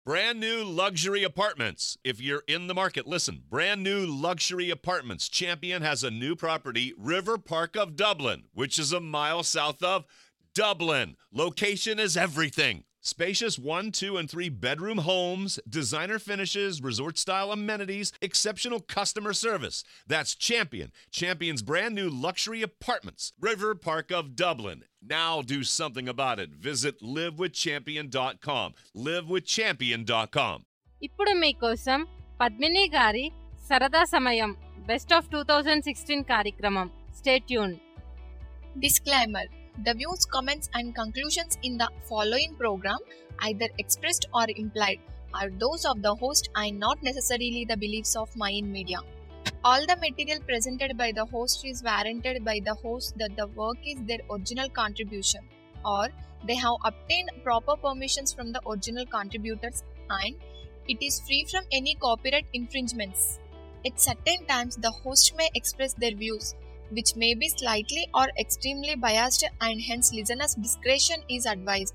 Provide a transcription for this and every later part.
Brand new luxury apartments. If you're in the market, listen. Brand new luxury apartments. Champion has a new property, River Park of Dublin, which is a mile south of Dublin. Location is everything. Spacious one, two, and three bedroom homes, designer finishes, resort style amenities, exceptional customer service. That's Champion. Champion's brand new luxury apartments, River Park of Dublin. Now do something about it. Visit livewithchampion.com. Livewithchampion.com. ఇప్పుడు మీకోసం పద్మిని గారి సరదా సమయం best of two thousand sixteen కార్యక్రమం stay tuned Disclaimer The views, comments, and conclusions in the following program, either expressed or implied, are those of the host and not necessarily the beliefs of Mayan Media. All the material presented by the host is warranted by the host that the work is their original contribution or they have obtained proper permissions from the original contributors and it is free from any copyright infringements. At certain times, the host may express their views, which may be slightly or extremely biased, and hence listeners' discretion is advised.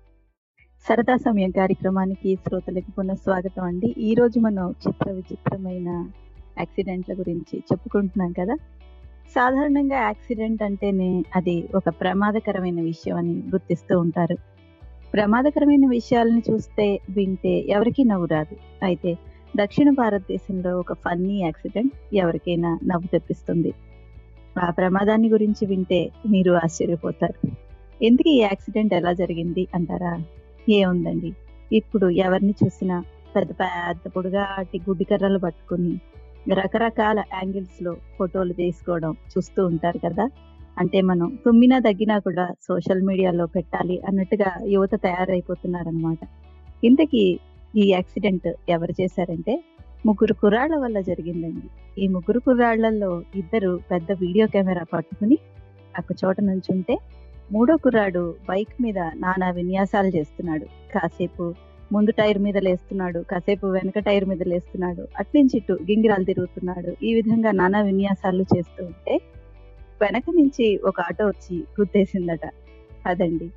సరదా సమయం కార్యక్రమానికి శ్రోతలకు పునః స్వాగతం అండి ఈ రోజు మనం చిత్ర విచిత్రమైన యాక్సిడెంట్ల గురించి చెప్పుకుంటున్నాం కదా సాధారణంగా యాక్సిడెంట్ అంటేనే అది ఒక ప్రమాదకరమైన విషయం అని గుర్తిస్తూ ఉంటారు ప్రమాదకరమైన విషయాలను చూస్తే వింటే ఎవరికీ నవ్వు రాదు అయితే దక్షిణ భారతదేశంలో ఒక ఫన్నీ యాక్సిడెంట్ ఎవరికైనా నవ్వు తెప్పిస్తుంది ఆ ప్రమాదాన్ని గురించి వింటే మీరు ఆశ్చర్యపోతారు ఎందుకు ఈ యాక్సిడెంట్ ఎలా జరిగింది అంటారా ఏముందండి ఇప్పుడు ఎవరిని చూసినా పెద్ద పెద్ద పొడుగాటి గుడ్డి కర్రలు పట్టుకుని రకరకాల యాంగిల్స్ లో ఫోటోలు తీసుకోవడం చూస్తూ ఉంటారు కదా అంటే మనం తుమ్మినా తగ్గినా కూడా సోషల్ మీడియాలో పెట్టాలి అన్నట్టుగా యువత తయారైపోతున్నారనమాట ఇంతకీ ఈ యాక్సిడెంట్ ఎవరు చేశారంటే ముగ్గురు కుర్రాళ్ల వల్ల జరిగిందండి ఈ ముగ్గురు కుర్రాళ్లలో ఇద్దరు పెద్ద వీడియో కెమెరా పట్టుకుని ఒక చోట నుంచుంటే మూడో కుర్రాడు బైక్ మీద నానా విన్యాసాలు చేస్తున్నాడు కాసేపు ముందు టైర్ మీద లేస్తున్నాడు కాసేపు వెనక టైర్ మీద లేస్తున్నాడు అట్నుంచి ఇటు గింగిరాలు తిరుగుతున్నాడు ఈ విధంగా నానా విన్యాసాలు చేస్తూ ఉంటే వెనక నుంచి ఒక ఆటో వచ్చి గుద్దేసిందట అదండి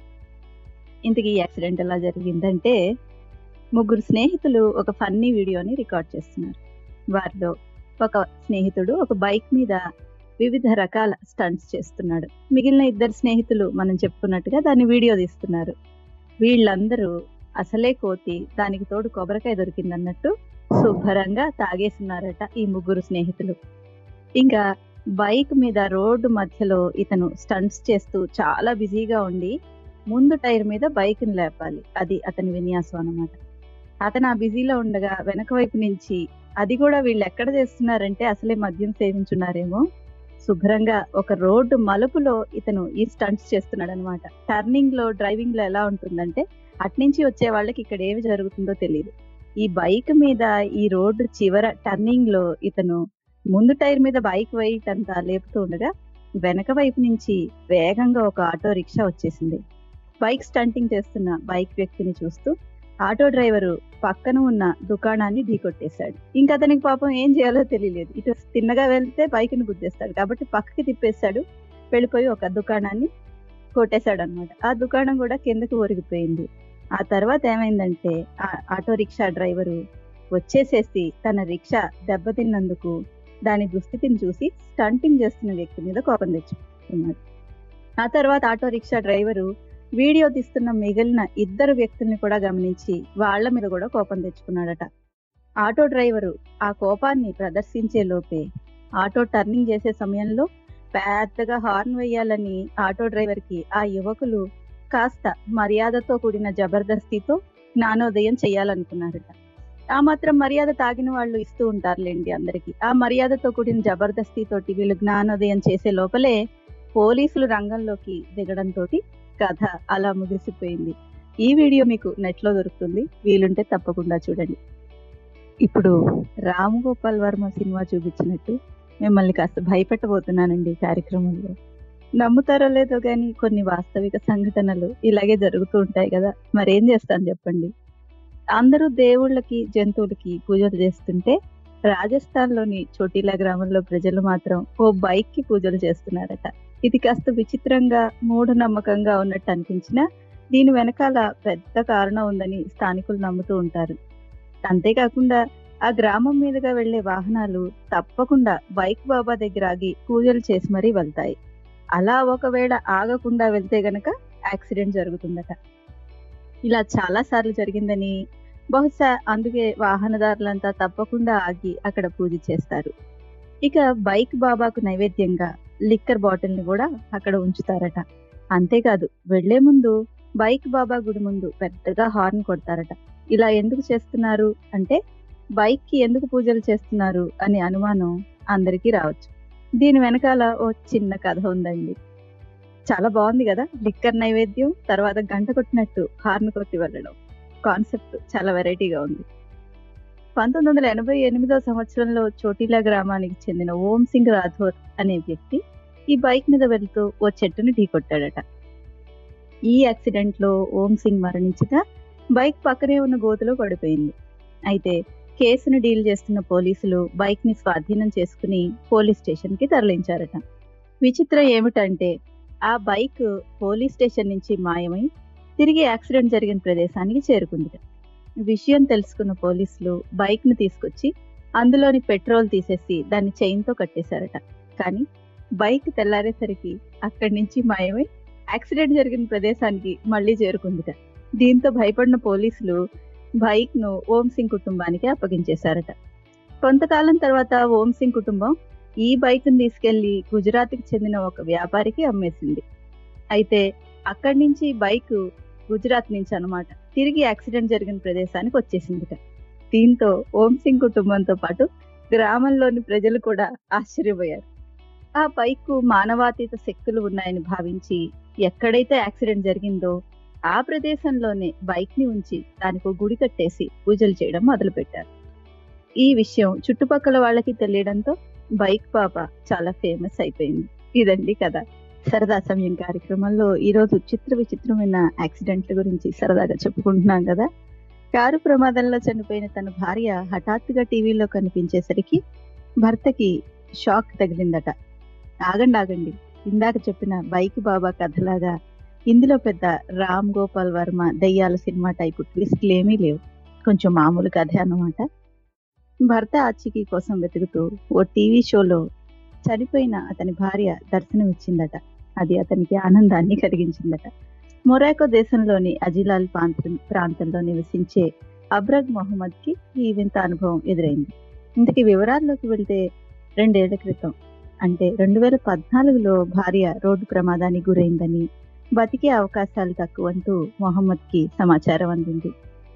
ఇంతకీ ఈ యాక్సిడెంట్ ఎలా జరిగిందంటే ముగ్గురు స్నేహితులు ఒక ఫన్నీ వీడియోని రికార్డ్ చేస్తున్నారు వారిలో ఒక స్నేహితుడు ఒక బైక్ మీద వివిధ రకాల స్టంట్స్ చేస్తున్నాడు మిగిలిన ఇద్దరు స్నేహితులు మనం చెప్పుకున్నట్టుగా దాన్ని వీడియో తీస్తున్నారు వీళ్ళందరూ అసలే కోతి దానికి తోడు కొబ్బరికాయ దొరికిందన్నట్టు శుభ్రంగా తాగేస్తున్నారట ఈ ముగ్గురు స్నేహితులు ఇంకా బైక్ మీద రోడ్డు మధ్యలో ఇతను స్టంట్స్ చేస్తూ చాలా బిజీగా ఉండి ముందు టైర్ మీద బైక్ ని లేపాలి అది అతని విన్యాసం అన్నమాట అతను ఆ బిజీలో ఉండగా వెనక వైపు నుంచి అది కూడా వీళ్ళు ఎక్కడ చేస్తున్నారంటే అసలే మద్యం సేవించున్నారేమో శుభ్రంగా ఒక రోడ్డు మలుపులో ఇతను ఈ స్టంట్స్ చేస్తున్నాడు అనమాట టర్నింగ్ లో డ్రైవింగ్ లో ఎలా ఉంటుందంటే అట్నుంచి వచ్చే వాళ్ళకి ఇక్కడ ఏమి జరుగుతుందో తెలియదు ఈ బైక్ మీద ఈ రోడ్డు చివర టర్నింగ్ లో ఇతను ముందు టైర్ మీద బైక్ వెయిట్ అంతా లేపుతూ ఉండగా వెనక వైపు నుంచి వేగంగా ఒక ఆటో రిక్షా వచ్చేసింది బైక్ స్టంటింగ్ చేస్తున్న బైక్ వ్యక్తిని చూస్తూ ఆటో డ్రైవరు పక్కన ఉన్న దుకాణాన్ని ఢీకొట్టేశాడు ఇంకా అతనికి పాపం ఏం చేయాలో తెలియలేదు ఇటు తిన్నగా వెళ్తే బైక్ ని గుద్దేస్తాడు కాబట్టి పక్కకి తిప్పేశాడు వెళ్ళిపోయి ఒక దుకాణాన్ని కొట్టేశాడు అనమాట ఆ దుకాణం కూడా కిందకి ఒరిగిపోయింది ఆ తర్వాత ఏమైందంటే ఆ ఆటో రిక్షా డ్రైవరు వచ్చేసేసి తన రిక్షా దెబ్బతిన్నందుకు దాని దుస్థితిని చూసి స్టంటింగ్ చేస్తున్న వ్యక్తి మీద కోపం తెచ్చుకున్నాడు ఆ తర్వాత ఆటో రిక్షా డ్రైవరు వీడియో తీస్తున్న మిగిలిన ఇద్దరు వ్యక్తుల్ని కూడా గమనించి వాళ్ళ మీద కూడా కోపం తెచ్చుకున్నాడట ఆటో డ్రైవరు ఆ కోపాన్ని ప్రదర్శించే లోపే ఆటో టర్నింగ్ చేసే సమయంలో పెద్దగా హార్న్ వేయాలని ఆటో డ్రైవర్ కి ఆ యువకులు కాస్త మర్యాదతో కూడిన జబర్దస్తితో జ్ఞానోదయం చేయాలనుకున్నారట ఆ మాత్రం మర్యాద తాగిన వాళ్ళు ఇస్తూ ఉంటారులేండి అందరికి ఆ మర్యాదతో కూడిన జబర్దస్తి తోటి వీళ్ళు జ్ఞానోదయం చేసే లోపలే పోలీసులు రంగంలోకి దిగడంతో కథ అలా ముగిసిపోయింది ఈ వీడియో మీకు నెట్ లో దొరుకుతుంది వీలుంటే తప్పకుండా చూడండి ఇప్పుడు రామ్ గోపాల్ వర్మ సినిమా చూపించినట్టు మిమ్మల్ని కాస్త భయపెట్టబోతున్నానండి ఈ కార్యక్రమంలో నమ్ముతారో లేదో కానీ కొన్ని వాస్తవిక సంఘటనలు ఇలాగే జరుగుతూ ఉంటాయి కదా మరేం చేస్తాను చెప్పండి అందరూ దేవుళ్ళకి జంతువులకి పూజలు చేస్తుంటే రాజస్థాన్ లోని చోటీలా గ్రామంలో ప్రజలు మాత్రం ఓ బైక్ కి పూజలు చేస్తున్నారట ఇది కాస్త విచిత్రంగా మూఢనమ్మకంగా ఉన్నట్టు అనిపించినా దీని వెనకాల పెద్ద కారణం ఉందని స్థానికులు నమ్ముతూ ఉంటారు అంతేకాకుండా ఆ గ్రామం మీదుగా వెళ్లే వాహనాలు తప్పకుండా బైక్ బాబా దగ్గర ఆగి పూజలు చేసి మరీ వెళ్తాయి అలా ఒకవేళ ఆగకుండా వెళ్తే గనక యాక్సిడెంట్ జరుగుతుందట ఇలా చాలా సార్లు జరిగిందని బహుశా అందుకే వాహనదారులంతా తప్పకుండా ఆగి అక్కడ పూజ చేస్తారు ఇక బైక్ బాబాకు నైవేద్యంగా లిక్కర్ బాటిల్ ని కూడా అక్కడ ఉంచుతారట అంతేకాదు వెళ్లే ముందు బైక్ బాబా గుడి ముందు పెద్దగా హార్న్ కొడతారట ఇలా ఎందుకు చేస్తున్నారు అంటే బైక్ కి ఎందుకు పూజలు చేస్తున్నారు అనే అనుమానం అందరికీ రావచ్చు దీని వెనకాల ఓ చిన్న కథ ఉందండి చాలా బాగుంది కదా లిక్కర్ నైవేద్యం తర్వాత గంట కొట్టినట్టు హార్న్ కొట్టి వెళ్ళడం కాన్సెప్ట్ చాలా వెరైటీగా ఉంది పంతొమ్మిది వందల ఎనభై ఎనిమిదో సంవత్సరంలో చోటీలా గ్రామానికి చెందిన ఓం సింగ్ రాథోర్ అనే వ్యక్తి ఈ బైక్ మీద వెళ్తూ ఓ చెట్టుని ఢీకొట్టాడట ఈ యాక్సిడెంట్ లో ఓం సింగ్ మరణించగా బైక్ పక్కనే ఉన్న గోతులో పడిపోయింది అయితే కేసును డీల్ చేస్తున్న పోలీసులు బైక్ ని స్వాధీనం చేసుకుని పోలీస్ స్టేషన్ కి తరలించారట విచిత్రం ఏమిటంటే ఆ బైక్ పోలీస్ స్టేషన్ నుంచి మాయమై తిరిగి యాక్సిడెంట్ జరిగిన ప్రదేశానికి చేరుకుంది విషయం తెలుసుకున్న పోలీసులు బైక్ ను తీసుకొచ్చి అందులోని పెట్రోల్ తీసేసి దాన్ని చైన్ తో కట్టేశారట కానీ బైక్ తెల్లారేసరికి అక్కడి నుంచి మాయమై యాక్సిడెంట్ జరిగిన ప్రదేశానికి మళ్ళీ చేరుకుందిట దీంతో భయపడిన పోలీసులు బైక్ ను ఓం సింగ్ కుటుంబానికి అప్పగించేశారట కొంతకాలం తర్వాత ఓం సింగ్ కుటుంబం ఈ బైక్ ను తీసుకెళ్లి గుజరాత్ కి చెందిన ఒక వ్యాపారికి అమ్మేసింది అయితే అక్కడి నుంచి బైక్ గుజరాత్ నుంచి అన్నమాట తిరిగి యాక్సిడెంట్ జరిగిన ప్రదేశానికి వచ్చేసిందిట దీంతో ఓం సింగ్ కుటుంబంతో పాటు గ్రామంలోని ప్రజలు కూడా ఆశ్చర్యపోయారు ఆ బైక్ మానవాతీత శక్తులు ఉన్నాయని భావించి ఎక్కడైతే యాక్సిడెంట్ జరిగిందో ఆ ప్రదేశంలోనే బైక్ ని ఉంచి దానికి ఒక గుడి కట్టేసి పూజలు చేయడం మొదలుపెట్టారు ఈ విషయం చుట్టుపక్కల వాళ్ళకి తెలియడంతో బైక్ పాప చాలా ఫేమస్ అయిపోయింది ఇదండి కదా సరదా సమయం కార్యక్రమంలో ఈ రోజు చిత్ర విచిత్రమైన యాక్సిడెంట్ల గురించి సరదాగా చెప్పుకుంటున్నాం కదా కారు ప్రమాదంలో చనిపోయిన తన భార్య హఠాత్తుగా టీవీలో కనిపించేసరికి భర్తకి షాక్ తగిలిందట ఆగండి ఆగండి ఇందాక చెప్పిన బైక్ బాబా కథలాగా ఇందులో పెద్ద రామ్ గోపాల్ వర్మ దయ్యాల సినిమా టైపు ట్విస్ట్లు ఏమీ లేవు కొంచెం మామూలు కథ అన్నమాట భర్త ఆచికి కోసం వెతుకుతూ ఓ టీవీ షోలో చనిపోయిన అతని భార్య దర్శనమిచ్చిందట అది అతనికి ఆనందాన్ని కలిగించిందట మొరాకో దేశంలోని అజిలాల్ ప్రాంతం ప్రాంతంలో నివసించే అబ్రగ్ మొహమ్మద్ కి ఈ వింత అనుభవం ఎదురైంది ఇంతకీ వివరాల్లోకి వెళ్తే రెండేళ్ల క్రితం అంటే రెండు వేల పద్నాలుగులో భార్య రోడ్డు ప్రమాదానికి గురైందని బతికే అవకాశాలు తక్కువంటూ మొహమ్మద్ కి సమాచారం అందింది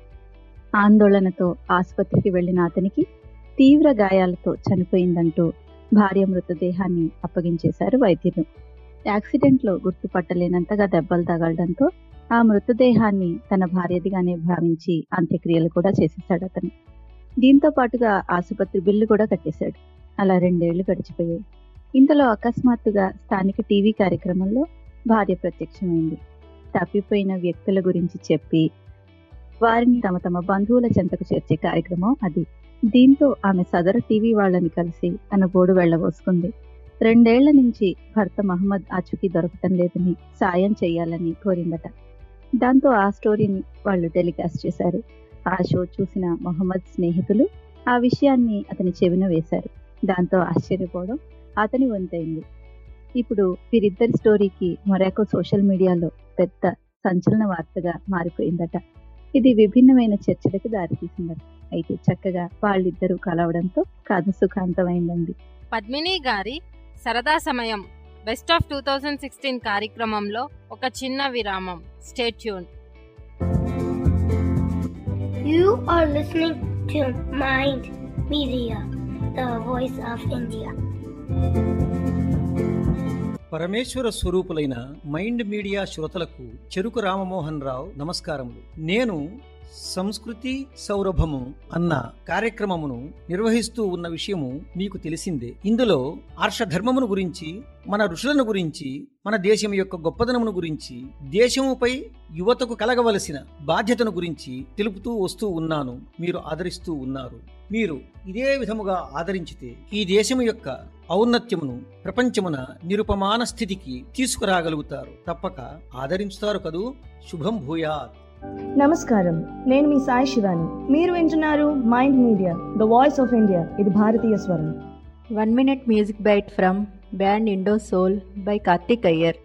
ఆందోళనతో ఆసుపత్రికి వెళ్లిన అతనికి తీవ్ర గాయాలతో చనిపోయిందంటూ భార్య మృతదేహాన్ని అప్పగించేశారు వైద్యులు యాక్సిడెంట్ లో గుర్తుపట్టలేనంతగా దెబ్బలు తగలడంతో ఆ మృతదేహాన్ని తన భార్యదిగానే భావించి అంత్యక్రియలు కూడా చేసేశాడు అతను దీంతో పాటుగా ఆసుపత్రి బిల్లు కూడా కట్టేశాడు అలా రెండేళ్లు గడిచిపోయాయి ఇంతలో అకస్మాత్తుగా స్థానిక టీవీ కార్యక్రమంలో భార్య ప్రత్యక్షమైంది తప్పిపోయిన వ్యక్తుల గురించి చెప్పి వారిని తమ తమ బంధువుల చెంతకు చేర్చే కార్యక్రమం అది దీంతో ఆమె సదరు టీవీ వాళ్ళని కలిసి తన గోడు వెళ్లబోసుకుంది రెండేళ్ల నుంచి భర్త మహమ్మద్ ఆచూకీ దొరకటం లేదని సాయం చేయాలని కోరిందట దాంతో ఆ స్టోరీని వాళ్ళు టెలికాస్ట్ చేశారు ఆ షో చూసిన మొహమ్మద్ స్నేహితులు ఆ విషయాన్ని అతని చెవిన వేశారు దాంతో ఆశ్చర్యపోవడం అతని వంతైంది ఇప్పుడు వీరిద్దరి స్టోరీకి మొరాకో సోషల్ మీడియాలో పెద్ద సంచలన వార్తగా మారిపోయిందట ఇది విభిన్నమైన చర్చలకు దారితీసిందట అయితే చక్కగా వాళ్ళిద్దరూ కలవడంతో కథ సుఖాంతమైందండి పద్మిని గారి సరదా సమయం best of two thousand sixteen కార్యక్రమంలో ఒక చిన్న విరామం stay tuned You are listening to Mind Media, the voice of India. పరమేశ్వర స్వరూపులైన మైండ్ మీడియా శ్రోతలకు చెరుకు రామమోహన్ రావు నమస్కారములు నేను సంస్కృతి సౌరభము అన్న కార్యక్రమమును నిర్వహిస్తూ ఉన్న విషయము మీకు తెలిసిందే ఇందులో ఆర్షధర్మమును గురించి మన ఋషులను గురించి మన దేశం యొక్క గొప్పదనమును గురించి దేశముపై యువతకు కలగవలసిన బాధ్యతను గురించి తెలుపుతూ వస్తూ ఉన్నాను మీరు ఆదరిస్తూ ఉన్నారు మీరు ఇదే విధముగా ఆదరించితే ఈ దేశము యొక్క ఔన్నత్యమును ప్రపంచమున నిరుపమాన స్థితికి తీసుకురాగలుగుతారు తప్పక ఆదరించుతారు కదూ శుభం భూయాత్ నమస్కారం నేను మీ సాయి శివాని మీరు వింటున్నారు mind media the voice of India ఇది భారతీయ స్వరం one minute music byte from band Indo Soul by Karthik Iyer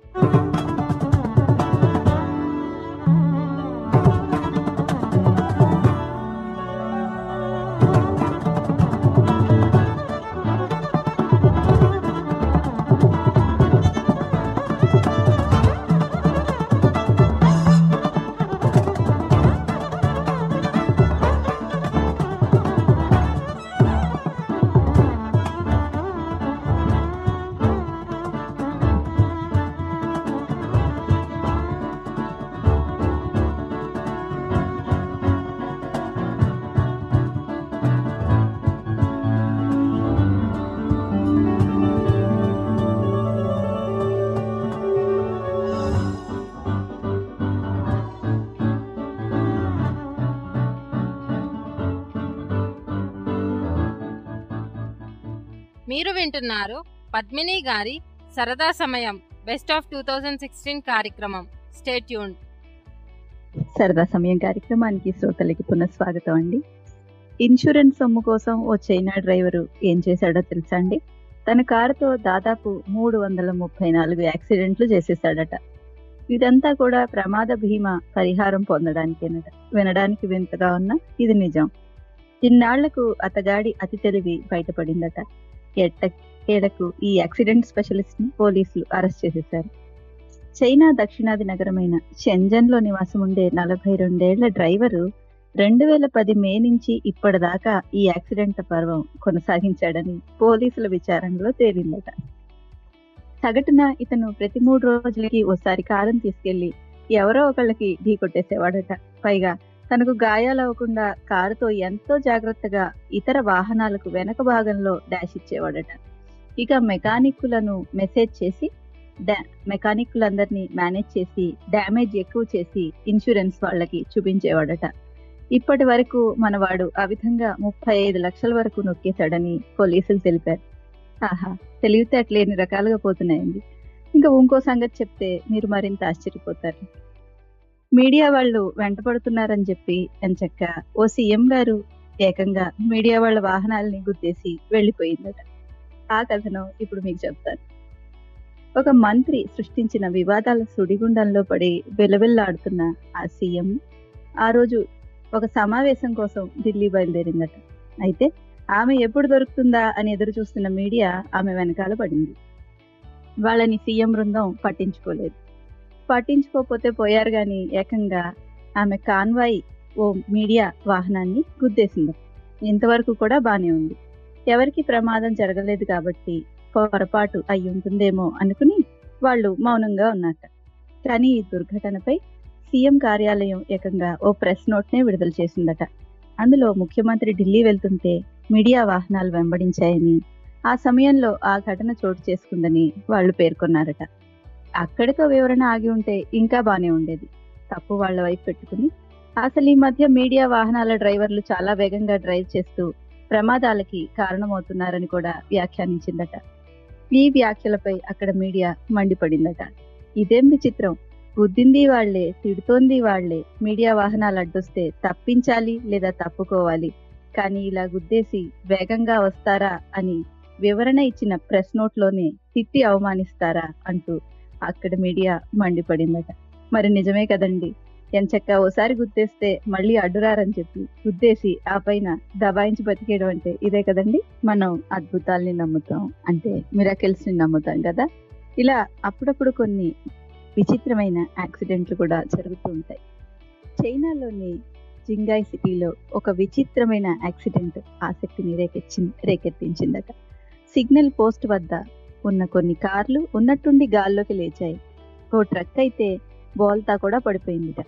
మీరు వింటున్నారు పద్మిని గారి సరదా సమయం best of two thousand sixteen కార్యక్రమం స్టేట్యూన్ సరదా సమయం కార్యక్రమానికి శ్రోతలకి పునఃస్వాగతం అండి ఇన్సూరెన్స్ సొమ్ము కోసం ఓ చైనా డ్రైవరు ఏం చేశాడో తెలుసా అండి తన కారుతో దాదాపు మూడు వందల ముప్పై నాలుగు యాక్సిడెంట్లు చేసేసాడట ఇదంతా కూడా ప్రమాద బీమా పరిహారం పొందడానికేనట వినడానికి వింతగా ఉన్నా ఇది నిజం ఇన్నాళ్లకు అతగాడి అతి తెలివి బయటపడిందట ఎట్టకేలకు ఈ యాక్సిడెంట్ స్పెషలిస్ట్ ని పోలీసులు అరెస్ట్ చేసేశారు చైనా దక్షిణాది నగరమైన షెంజన్ లో నివాసం ఉండే నలభై రెండేళ్ల డ్రైవరు రెండు వేల పది మే నుంచి ఇప్పటిదాకా ఈ యాక్సిడెంట్ పర్వం కొనసాగించాడని పోలీసుల విచారణలో తేలిందట సగటున ఇతను ప్రతి మూడు రోజులకి ఓసారి కారును తీసుకెళ్లి ఎవరో ఒకళ్ళకి ఢీ కొట్టేసేవాడట పైగా తనకు గాయాలవ్వకుండా కారుతో ఎంతో జాగ్రత్తగా ఇతర వాహనాలకు వెనక భాగంలో డాష్ ఇచ్చేవాడట ఇక మెకానిక్కులను మెసేజ్ చేసి మెకానిక్కులందరినీ మేనేజ్ చేసి డ్యామేజ్ ఎక్కువ చేసి ఇన్సూరెన్స్ వాళ్ళకి చూపించేవాడట ఇప్పటి వరకు మనవాడు ఆ విధంగా ముప్పై ఐదు లక్షల వరకు నొక్కేశాడని పోలీసులు తెలిపారు ఆహా తెలివితేటలు ఎన్ని రకాలుగా పోతున్నాయండి ఇంకా ఇంకో సంగతి చెప్తే మీరు మరింత ఆశ్చర్యపోతారు మీడియా వాళ్ళు వెంటపడుతున్నారని చెప్పి ఎంచక్క ఓ సీఎం గారు ఏకంగా మీడియా వాళ్ళ వాహనాలని గుద్దేసి వెళ్ళిపోయిందట ఆ కథను ఇప్పుడు మీకు చెప్తాను ఒక మంత్రి సృష్టించిన వివాదాల సుడిగుండంలో పడి వెలవెల్లాడుతున్న ఆ సీఎం ఆ రోజు ఒక సమావేశం కోసం ఢిల్లీ బయలుదేరిందట అయితే ఆమె ఎప్పుడు దొరుకుతుందా అని ఎదురు చూస్తున్న మీడియా ఆమె వెనకాల పడింది వాళ్ళని సీఎం బృందం పట్టించుకోలేదు పట్టించుకోకపోతే పోయారు గాని ఏకంగా ఆమె కాన్వాయ్ ఓ మీడియా వాహనాన్ని గుద్దేసింది ఇంతవరకు కూడా బానే ఉంది ఎవరికి ప్రమాదం జరగలేదు కాబట్టి పొరపాటు అయి ఉంటుందేమో అనుకుని వాళ్ళు మౌనంగా ఉన్నట్ట కానీ ఈ దుర్ఘటనపై సీఎం కార్యాలయం ఏకంగా ఓ ప్రెస్ నోట్ నే విడుదల చేసిందట అందులో ముఖ్యమంత్రి ఢిల్లీ వెళ్తుంటే మీడియా వాహనాలు వెంబడించాయని ఆ సమయంలో ఆ ఘటన చోటు చేసుకుందని వాళ్ళు పేర్కొన్నారట అక్కడితో వివరణ ఆగి ఉంటే ఇంకా బానే ఉండేది తప్పు వాళ్ళ వైపు పెట్టుకుని అసలు ఈ మధ్య మీడియా వాహనాల డ్రైవర్లు చాలా వేగంగా డ్రైవ్ చేస్తూ ప్రమాదాలకి కారణమవుతున్నారని కూడా వ్యాఖ్యానించిందట ఈ వ్యాఖ్యలపై అక్కడ మీడియా మండిపడిందట ఇదేం విచిత్రం గుద్దింది వాళ్లే తిడుతోంది వాళ్లే మీడియా వాహనాలు అడ్డొస్తే తప్పించాలి లేదా తప్పుకోవాలి కానీ ఇలా గుద్దేసి వేగంగా వస్తారా అని వివరణ ఇచ్చిన ప్రెస్ నోట్లోనే తిట్టి అవమానిస్తారా అంటూ అక్కడ మీడియా మండిపడిందట మరి నిజమే కదండి ఎంచక్క ఓసారి గుద్దేస్తే మళ్ళీ అడ్డురారని చెప్పి గుద్దేసి ఆ పైన దబాయించి బతికేయడం అంటే ఇదే కదండి మనం అద్భుతాల్ని నమ్ముతాం అంటే మిరాకిల్స్ ని నమ్ముతాం కదా ఇలా అప్పుడప్పుడు కొన్ని విచిత్రమైన యాక్సిడెంట్లు కూడా జరుగుతూ ఉంటాయి చైనాలోని జింగాయ్ సిటీలో ఒక విచిత్రమైన యాక్సిడెంట్ ఆసక్తిని రేకెచ్చి రేకెత్తించిందట సిగ్నల్ పోస్ట్ వద్ద ఉన్న కొన్ని కార్లు ఉన్నట్టుండి గాల్లోకి లేచాయి ఓ ట్రక్ అయితే బోల్తా కూడా పడిపోయిందిట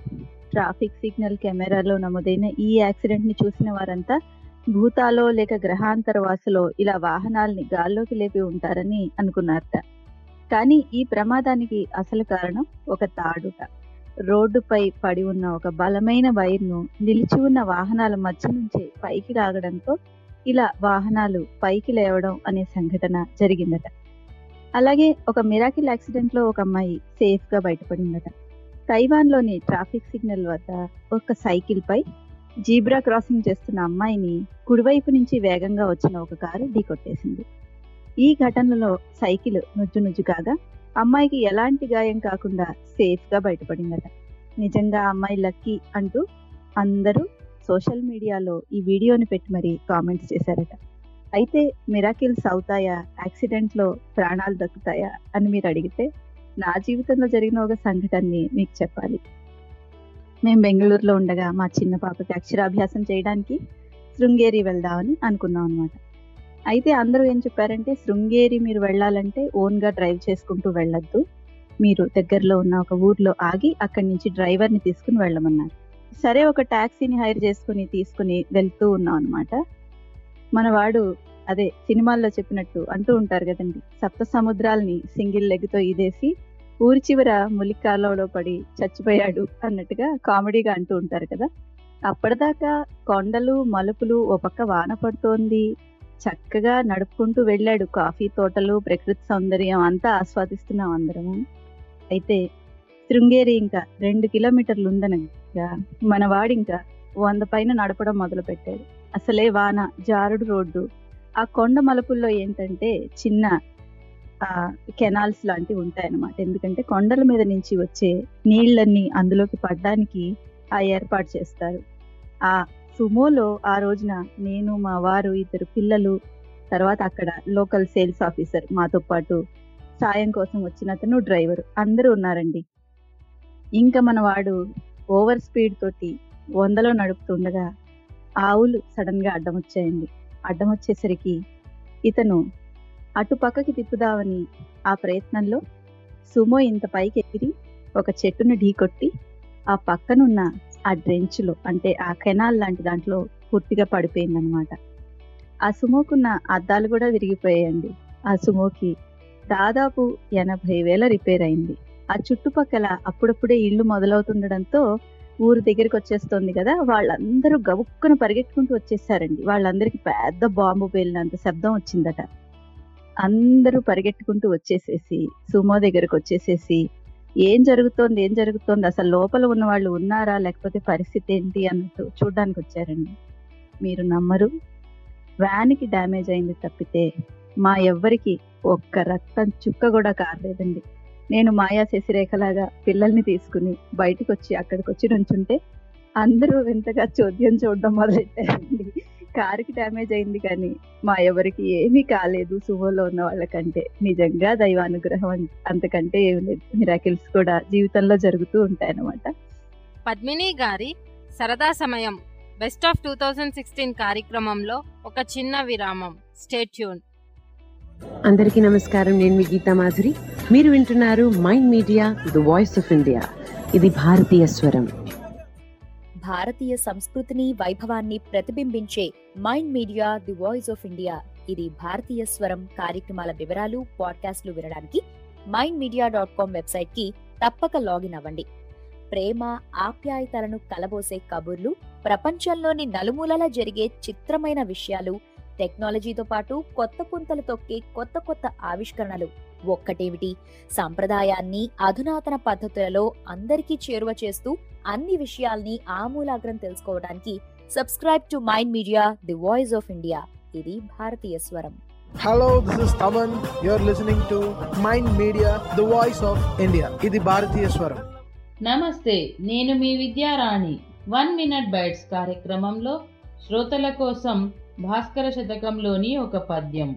ట్రాఫిక్ సిగ్నల్ కెమెరాలో నమోదైన ఈ యాక్సిడెంట్ ని చూసిన వారంతా భూతాలో లేక గ్రహాంతర వాసులో ఇలా వాహనాల్ని గాల్లోకి లేపి ఉంటారని అనుకున్నారట కానీ ఈ ప్రమాదానికి అసలు కారణం ఒక తాడుట రోడ్డుపై పడి ఉన్న ఒక బలమైన వైర్ను నిలిచి ఉన్న వాహనాల మధ్య నుంచే పైకి లాగడంతో ఇలా వాహనాలు పైకి లేవడం అనే సంఘటన జరిగిందట అలాగే ఒక మిరాకిల్ యాక్సిడెంట్ లో ఒక అమ్మాయి సేఫ్ గా బయటపడిందట తైవాన్ లోని ట్రాఫిక్ సిగ్నల్ వద్ద ఒక సైకిల్ పై జీబ్రా క్రాసింగ్ చేస్తున్న అమ్మాయిని కుడివైపు నుంచి వేగంగా వచ్చిన ఒక కారు ఢీకొట్టేసింది ఈ ఘటనలో సైకిల్ నుజ్జు నుజ్జు కాగా అమ్మాయికి ఎలాంటి గాయం కాకుండా సేఫ్ గా బయటపడిందట నిజంగా ఆ అమ్మాయి లక్కీ అంటూ అందరూ సోషల్ మీడియాలో ఈ వీడియోని పెట్టి మరి కామెంట్స్ చేశారట అయితే మిరాకిల్స్ అవుతాయా యాక్సిడెంట్ లో ప్రాణాలు దక్కుతాయా అని మీరు అడిగితే నా జీవితంలో జరిగిన ఒక సంఘటనని మీకు చెప్పాలి మేము బెంగళూరులో ఉండగా మా చిన్న పాపకి అక్షరాభ్యాసం చేయడానికి శృంగేరి వెళ్దామని అనుకున్నాం అనమాట అయితే అందరూ ఏం చెప్పారంటే శృంగేరి మీరు వెళ్ళాలంటే ఓన్ గా డ్రైవ్ చేసుకుంటూ వెళ్ళొద్దు మీరు దగ్గరలో ఉన్న ఒక ఊర్లో ఆగి అక్కడి నుంచి డ్రైవర్ ని తీసుకుని వెళ్ళమన్నారు సరే ఒక టాక్సీని హైర్ చేసుకుని తీసుకుని వెళ్తూ ఉన్నాం అనమాట మన వాడు అదే సినిమాల్లో చెప్పినట్టు అంటూ ఉంటారు కదండి సప్త సముద్రాల్ని సింగిల్ లెగ్ తో ఇదేసి ఊరి చివర ములికాలలో పడి చచ్చిపోయాడు అన్నట్టుగా కామెడీగా అంటూ ఉంటారు కదా అప్పటిదాకా కొండలు మలుపులు ఓ పక్క వాన పడుతోంది చక్కగా నడుపుకుంటూ వెళ్ళాడు కాఫీ తోటలు ప్రకృతి సౌందర్యం అంతా ఆస్వాదిస్తున్నాం అందరము అయితే శృంగేరి ఇంకా రెండు కిలోమీటర్లు ఉందనగా మన వాడు ఇంకా వంద పైన నడపడం మొదలు పెట్టాడు అసలే వాన జారుడు రోడ్డు ఆ కొండ మలుపుల్లో ఏంటంటే చిన్న ఆ కెనాల్స్ లాంటివి ఉంటాయన్నమాట ఎందుకంటే కొండల మీద నుంచి వచ్చే నీళ్ళన్నీ అందులోకి పడ్డానికి ఆ ఏర్పాటు చేస్తారు ఆ సుమోలో ఆ రోజున నేను మా వారు ఇద్దరు పిల్లలు తర్వాత అక్కడ లోకల్ సేల్స్ ఆఫీసర్ మాతో పాటు సాయం కోసం వచ్చిన అతను డ్రైవర్ అందరూ ఉన్నారండి ఇంకా మన వాడు ఓవర్ స్పీడ్ తోటి వందలో నడుపుతుండగా ఆవులు సడన్ గా అడ్డం వచ్చాయండి అడ్డం వచ్చేసరికి ఇతను అటు పక్కకి తిప్పుదామని ఆ ప్రయత్నంలో సుమో ఇంత పైకి ఎగిరి ఒక చెట్టును ఢీకొట్టి ఆ పక్కనున్న ఆ డ్రెంచ్లో అంటే ఆ కెనాల్ లాంటి దాంట్లో పూర్తిగా పడిపోయిందనమాట ఆ సుమోకున్న అద్దాలు కూడా విరిగిపోయాయండి ఆ సుమోకి దాదాపు ఎనభై వేల రిపేర్ అయింది ఆ చుట్టుపక్కల అప్పుడప్పుడే ఇల్లు మొదలవుతుండడంతో ఊరు దగ్గరికి వచ్చేస్తుంది కదా వాళ్ళందరూ గబుక్కున పరిగెట్టుకుంటూ వచ్చేసారండి వాళ్ళందరికీ పెద్ద బాంబు పేలినంత శబ్దం వచ్చిందట అందరూ పరిగెట్టుకుంటూ వచ్చేసేసి సుమో దగ్గరకు వచ్చేసేసి ఏం జరుగుతోంది ఏం జరుగుతోంది అసలు లోపల ఉన్న వాళ్ళు ఉన్నారా లేకపోతే పరిస్థితి ఏంటి అన్నట్టు చూడడానికి వచ్చారండి మీరు నమ్మరు వ్యాన్కి డ్యామేజ్ అయింది తప్పితే మా ఎవ్వరికి ఒక్క రక్తం చుక్క కూడా కారలేదండి నేను మాయా శశిరేఖలాగా పిల్లల్ని తీసుకుని బయటకు వచ్చి అక్కడికి వచ్చి నుంచుంటే అందరూ వింతగా చోద్యం చూడడం మొదలెట్టారండి కారుకి డ్యామేజ్ అయింది కానీ మా ఎవరికి ఏమీ కాలేదు సుమోలో ఉన్న వాళ్ళకంటే నిజంగా దైవానుగ్రహం అం- అంతకంటే ఏమి లేదు మిరాకిల్స్ కూడా జీవితంలో జరుగుతూ ఉంటాయన్నమాట పద్మిని గారి సరదా సమయం best of two thousand sixteen కార్యక్రమంలో ఒక చిన్న విరామం స్టేట్యూన్ అందరికీ నమస్కారం నేను మీ గీతా మాధురి మీరు వింటున్నారు mind media the voice of India ఇది భారతీయ స్వరం భారతీయ సంస్కృతిని వైభవాన్ని ప్రతిబింబించే Mind media the voice of India ఇది భారతీయ స్వరం కార్యక్రమాల వివరాలు పాడ్కాస్ట్లు వినడానికి Mind Media dot com website కి తప్పక లాగిన్ అవ్వండి ప్రేమ ఆప్యాయతలను కలబోసే కబుర్లు ప్రపంచంలోని నలుమూలలా జరిగే చిత్రమైన విషయాలు టెక్నాలజీతో పాటు కొత్త పుంతలు తొక్కే కొత్త కొత్త ఆవిష్కరణలు ఒక్కటేమిటి సాంప్రదాయాన్ని అధునాతన పద్ధతులలో అందరికీ చేరువ చేస్తూ అన్ని విషయాల్ని ఆమూలాగ్రం తెలుసుకోవడానికి subscribe to Mind media the voice of India ఇది భారతీయ స్వరం Hello, this is Taman. You're listening to Mind Media, the voice of India. ఇది భారతీయ స్వరం నమస్తే నేను మీ విద్యారాణి వన్ మినిట్ బైట్స్ కార్యక్రమంలో శ్రోతల కోసం భాస్కర శతకంలోని ఒక పద్యం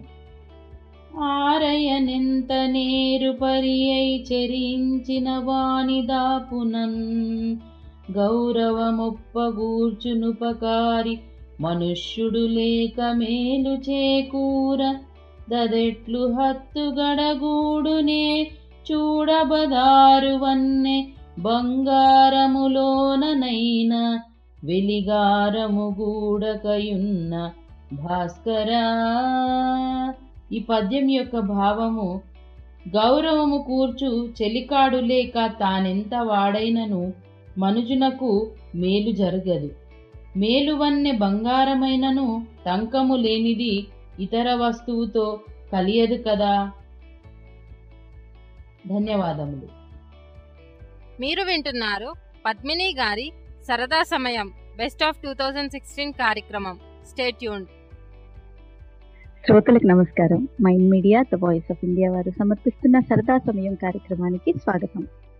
ఆరయనెంత నేరు పరియై చెరించిన వాణి దాపునన్ గౌరవముప్పగూర్చునుపకారి మనుష్యుడు లేక మేలు చేకూర దదెట్లు హత్తు గడగూడునే చూడబదారు వన్నె బంగారములోననైనా వెలిగారము గూడకయున్న భాస్కరా ఈ పద్యం యొక్క భావము గౌరవము కూర్చు చెలికాడు లేక తానెంత వాడైనను మనుజునకు మేలు జరగదు మేలువన్నె బంగారమైనను టంకము లేనిది ఇతర వస్తువుతో కలియదు కదా ధన్యవాదములు మీరు వింటున్నారు పద్మిని గారి సరదా సమయం best of two thousand sixteen కార్యక్రమం స్టేట్యూన్ శ్రోతలకు నమస్కారం Mind media the voice of India వారు సమర్పిస్తున్న సరదా సమయం కార్యక్రమానికి స్వాగతం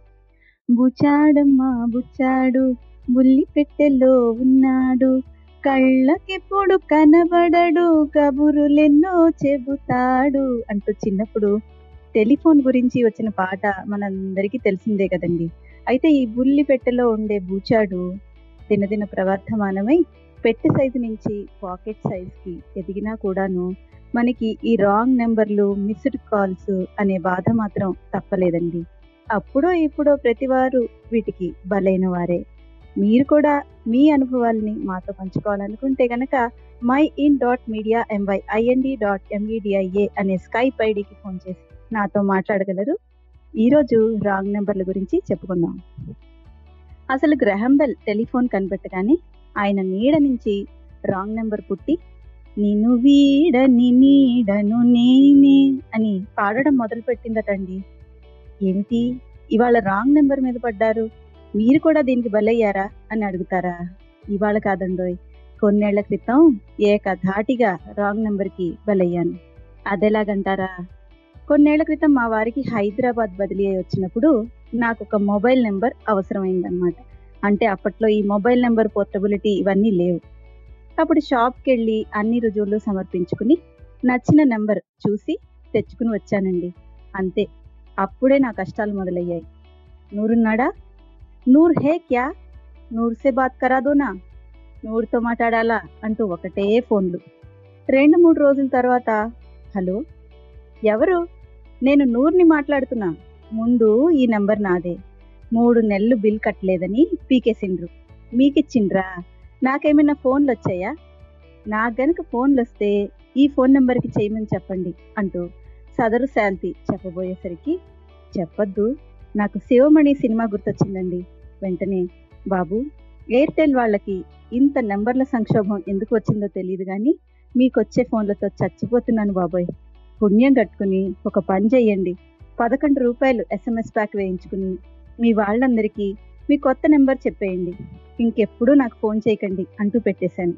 బుచాడమ్మా బుచ్చాడు బుల్లి పెట్టెలో ఉన్నాడు కళ్ళకెప్పుడు కనబడడు కబురులెన్నో చెబుతాడు అంటూ చిన్నప్పుడు టెలిఫోన్ గురించి వచ్చిన పాట మనందరికీ తెలిసిందే కదండి అయితే ఈ బుల్లి పెట్టెలో ఉండే బూచాడు దినదిన ప్రవర్ధమానమై పెట్టె సైజు నుంచి పాకెట్ సైజ్కి ఎదిగినా కూడాను మనకి ఈ రాంగ్ నెంబర్లు మిస్డ్ కాల్స్ అనే బాధ మాత్రం తప్పలేదండి అప్పుడో ఇప్పుడో ప్రతివారు వీటికి బలైన వారే మీరు కూడా మీ అనుభవాల్ని మాతో పంచుకోవాలనుకుంటే గనక my in dot media MY IND dot MEDIA అనే స్కైప్ ఐడికి ఫోన్ చేసి నాతో మాట్లాడగలరు ఈరోజు రాంగ్ నెంబర్ల గురించి చెప్పుకుందాం అసలు గ్రహం బెల్ టెలిఫోన్ కనిపెట్టగానే ఆయన నీడ నుంచి రాంగ్ నెంబర్ పుట్టి నిన్ను వీడని నీడను నేనే అని పాడడం మొదలు పెట్టిందటండి ఏమిటి ఇవాళ రాంగ్ నెంబర్ మీద పడ్డారు మీరు కూడా దీనికి బలయ్యారా అని అడుగుతారా ఇవాళ కాదండోయ్ కొన్నేళ్ల క్రితం ఏకధాటిగా రాంగ్ నెంబర్కి బలయ్యాను అదెలాగంటారా కొన్నేళ్ల క్రితం మా వారికి హైదరాబాద్ బదిలీ అయి వచ్చినప్పుడు నాకు ఒక మొబైల్ నెంబర్ అవసరమైందనమాట అంటే అప్పట్లో ఈ మొబైల్ నెంబర్ పోర్టబిలిటీ ఇవన్నీ లేవు అప్పుడు షాప్కి వెళ్ళి అన్ని రుజువులు సమర్పించుకుని నచ్చిన నెంబర్ చూసి తెచ్చుకుని వచ్చానండి అంతే అప్పుడే నా కష్టాలు మొదలయ్యాయి నూరున్నాడా నూర్ హే క్యా నూర్ సే బాత్ కరాదోనా నూరుతో మాట్లాడాలా అంటూ ఒకటే ఫోన్లు రెండు మూడు రోజుల తర్వాత హలో ఎవరు నేను నూర్ని మాట్లాడుతున్నా ముందు ఈ నెంబర్ నాదే మూడు నెలలు బిల్ కట్టలేదని పీకేసిండ్రు మీకిచ్చిండ్రా నాకేమైనా ఫోన్లు వచ్చాయా నాకు గనుక ఫోన్లు వస్తే ఈ ఫోన్ నెంబర్కి చేయమని చెప్పండి అంటూ సదరు శాంతి చెప్పబోయేసరికి చెప్పొద్దు నాకు శివమణి సినిమా గుర్తొచ్చిందండి వెంటనే బాబు ఎయిర్టెల్ వాళ్ళకి ఇంత నెంబర్ల సంక్షోభం ఎందుకు వచ్చిందో తెలియదు కానీ మీకు వచ్చే ఫోన్లతో చచ్చిపోతున్నాను బాబోయ్ పుణ్యం కట్టుకుని ఒక పని చెయ్యండి పదకొండు రూపాయలు ఎస్ఎంఎస్ ప్యాక్ వేయించుకుని మీ వాళ్ళందరికీ మీ కొత్త నెంబర్ చెప్పేయండి ఇంకెప్పుడు నాకు ఫోన్ చేయకండి అంటూ పెట్టేశాను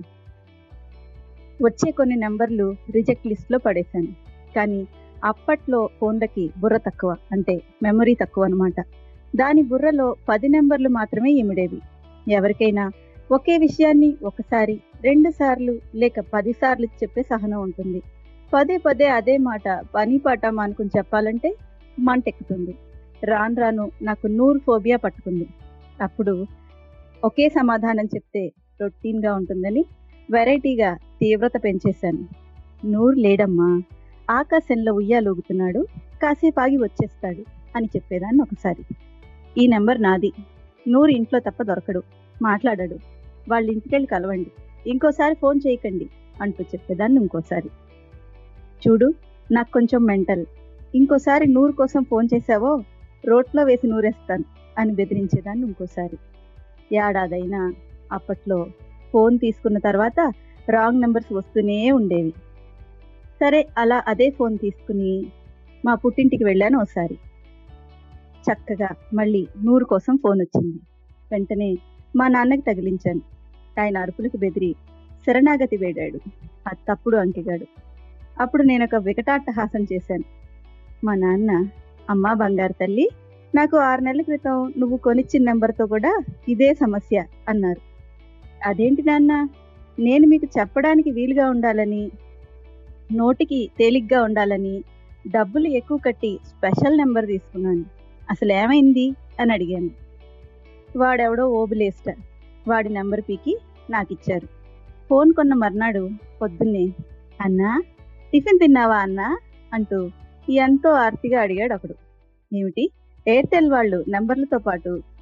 వచ్చే కొన్ని నెంబర్లు రిజెక్ట్ లిస్ట్లో పడేశాను కానీ అప్పట్లో ఫోన్లకి బుర్ర తక్కువ అంటే మెమరీ తక్కువ అనమాట దాని బుర్రలో పది నెంబర్లు మాత్రమే ఇమిడేవి ఎవరికైనా ఒకే విషయాన్ని ఒకసారి రెండు సార్లు లేక పది సార్లు చెప్పే సహనం ఉంటుంది పదే పదే అదే మాట పని పాట మానుకుని చెప్పాలంటే మంటెక్కుతుంది రాను రాను నాకు నూరు ఫోబియా పట్టుకుంది అప్పుడు ఒకే సమాధానం చెప్తే రొటీన్గా ఉంటుందని వెరైటీగా తీవ్రత పెంచేశాను నూరు లేడమ్మా ఆకాశంలో ఉయ్యాలూగుతున్నాడు కాసేపు ఆగి వచ్చేస్తాడు అని చెప్పేదాన్ని ఒకసారి ఈ నెంబర్ నాది నూరు ఇంట్లో తప్ప దొరకడు మాట్లాడాడు వాళ్ళ ఇంటికెళ్ళి కలవండి ఇంకోసారి ఫోన్ చేయకండి అంటూ చెప్పేదాన్ని ఇంకోసారి చూడు నాకు కొంచెం మెంటల్ ఇంకోసారి నూరు కోసం ఫోన్ చేసావో రోట్లో వేసి నూరేస్తాను అని బెదిరించేదాన్ని ఇంకోసారి ఏడాదైనా అప్పట్లో ఫోన్ తీసుకున్న తర్వాత రాంగ్ నెంబర్స్ వస్తూనే ఉండేవి సరే అలా అదే ఫోన్ తీసుకుని మా పుట్టింటికి వెళ్ళాను ఒకసారి చక్కగా మళ్ళీ నూరు కోసం ఫోన్ వచ్చింది వెంటనే మా నాన్నకి తగిలించాను ఆయన అరుపులకు బెదిరి శరణాగతి వేడాడు ఆ తప్పుడు అంకిగాడు అప్పుడు నేను ఒక వికటాట్టహాసం చేశాను మా నాన్న అమ్మా బంగారు తల్లి నాకు ఆరు నెలల క్రితం నువ్వు కొనిచ్చిన నెంబర్తో కూడా ఇదే సమస్య అన్నారు అదేంటి నాన్న నేను మీకు చెప్పడానికి వీలుగా ఉండాలని నోటికి తేలిగ్గా ఉండాలని డబ్బులు ఎక్కువ కట్టి స్పెషల్ నెంబర్ తీసుకున్నాను అసలు ఏమైంది అని అడిగాను వాడెవడో ఓబులేస్ట వాడి నెంబర్ పీకి నాకు ఇచ్చారు ఫోన్ కొన్న మర్నాడు పొద్దున్నే అన్నా టిఫిన్ తిన్నావా అన్నా అంటూ ఎంతో ఆర్తిగా అడిగాడు ఒకడు ఏమిటి ఎయిర్టెల్ వాళ్ళు నెంబర్లతో పాటు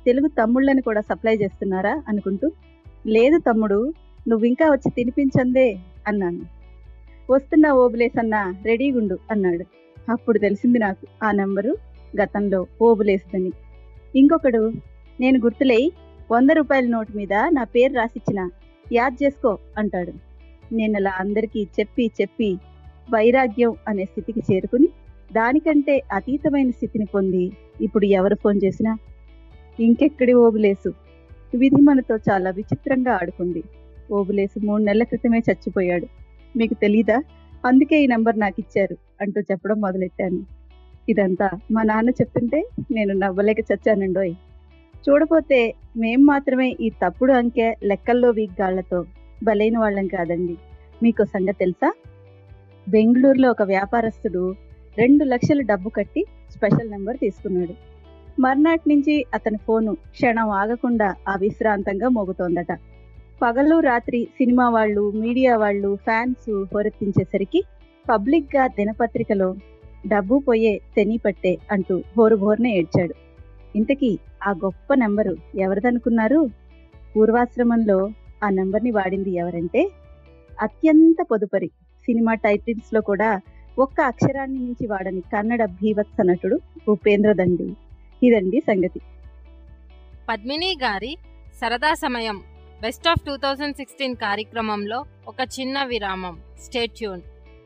తెలుగు తమ్ముళ్ళని కూడా సప్లై చేస్తున్నారా అనుకుంటూ లేదు తమ్ముడు నువ్వు ఇంకా వచ్చి తినిపించందే అన్నాను వస్తున్నా ఓబులేస్ అన్నా రెడీగుండు అన్నాడు అప్పుడు తెలిసింది నాకు ఆ నెంబరు గతంలో ఓబులేసుదని ఇంకొకడు నేను గుర్తులేయి వంద రూపాయల నోటు మీద నా పేరు రాసిచ్చిన యాద్ చేసుకో అంటాడు నేను అలా అందరికీ చెప్పి చెప్పి వైరాగ్యం అనే స్థితికి చేరుకుని దానికంటే అతీతమైన స్థితిని పొంది ఇప్పుడు ఎవరు ఫోన్ చేసినా ఇంకెక్కడి ఓబులేసు విధి మనతో చాలా విచిత్రంగా ఆడుకుంది ఓబులేసు మూడు నెలల క్రితమే చచ్చిపోయాడు మీకు తెలీదా అందుకే ఈ నంబర్ నాకు ఇచ్చారు అంటూ చెప్పడం మొదలెట్టాను ఇదంతా మా నాన్న చెప్తుంటే నేను నవ్వలేక చచ్చానండోయ్ చూడపోతే మేం మాత్రమే ఈ తప్పుడు అంకె లెక్కల్లో వీగ్గాళ్లతో బలైన వాళ్ళం కాదండి మీకు సంగతి తెలుసా బెంగళూరులో ఒక వ్యాపారస్తుడు రెండు లక్షల డబ్బు కట్టి స్పెషల్ నెంబర్ తీసుకున్నాడు మర్నాటి నుంచి అతని ఫోను క్షణం ఆగకుండా అవిశ్రాంతంగా మోగుతోందట పగలు రాత్రి సినిమా వాళ్ళు మీడియా వాళ్ళు ఫ్యాన్స్ హోరెత్తించేసరికి పబ్లిక్ గా దినపత్రికలో డబ్బు పోయే శని పట్టే అంటూ హోరుబోర్నే ఏడ్చాడు ఇంతకీ ఆ గొప్ప నెంబరు ఎవరిదనుకున్నారు పూర్వాశ్రమంలో ఆ నెంబర్ని వాడింది ఎవరంటే అత్యంత పొదుపరి సినిమా టైటిల్స్ లో కూడా ఒక్క అక్షరాన్ని మించి వాడని కన్నడ భీవత్స నటుడు ఉపేంద్ర దండి ఇదండి సంగతి పద్మిని గారి సరదా సమయం best of two thousand sixteen కార్యక్రమంలో ఒక చిన్న విరామం స్టేట్ ట్యూన్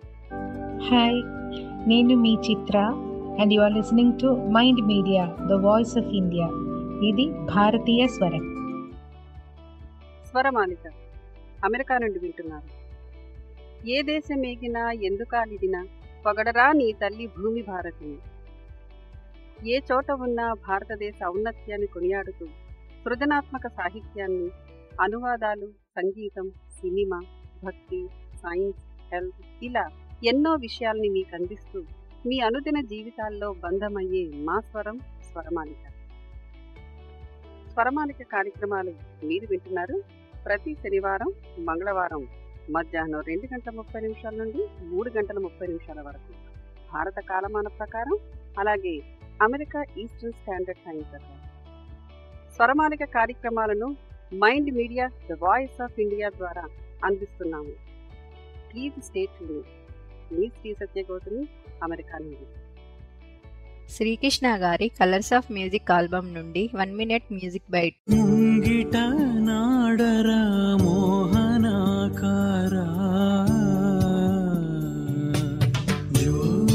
హాయ్ నేను మీ Chitra and you are listening to Mind media the voice of India ఇది భారతీయ స్వరం స్వరమాలిక అమెరికా నుండి వింటున్నారు ఏ దేశం ఏగినా ఎందుకాలిదినా పొగడరా నీ తల్లి భూమి భారతిని ఏ చోట ఉన్నా భారతదేశ ఔన్నత్యాన్ని కొనియాడుతూ సృజనాత్మక సాహిత్యాన్ని అనువాదాలు సంగీతం సినిమా భక్తి సైన్స్ హెల్త్ ఇలా ఎన్నో విషయాల్ని మీకు అందిస్తూ మీ అనుదిన జీవితాల్లో బంధమయ్యే మా స్వరం స్వరమాలిక స్వరమాలిక కార్యక్రమాలు మీరు వింటున్నారు ప్రతి శనివారం మంగళవారం మధ్యాహ్నం రెండు గంటల ముప్పై నిమిషాల నుండి మూడు గంటల ముప్పై నిమిషాల వరకు భారత కాలమాన ప్రకారం అలాగే అమెరికా ఈస్టర్న్ స్టాండర్డ్ టైం ప్రకారం స్వరమాలిక కార్యక్రమాలను Mind media the voice of India ద్వారా అందిస్తున్నాము ప్లీజ్ స్టేట్ మీ శ్రీ సత్యగౌతమి అమెరికా నుండి శ్రీకృష్ణ గారి కలర్స్ ఆఫ్ మ్యూజిక్ ఆల్బమ్ నుండి వన్ మినిట్ మ్యూజిక్ బైట్ ముంగిట నాడరా మోహనాకారా జో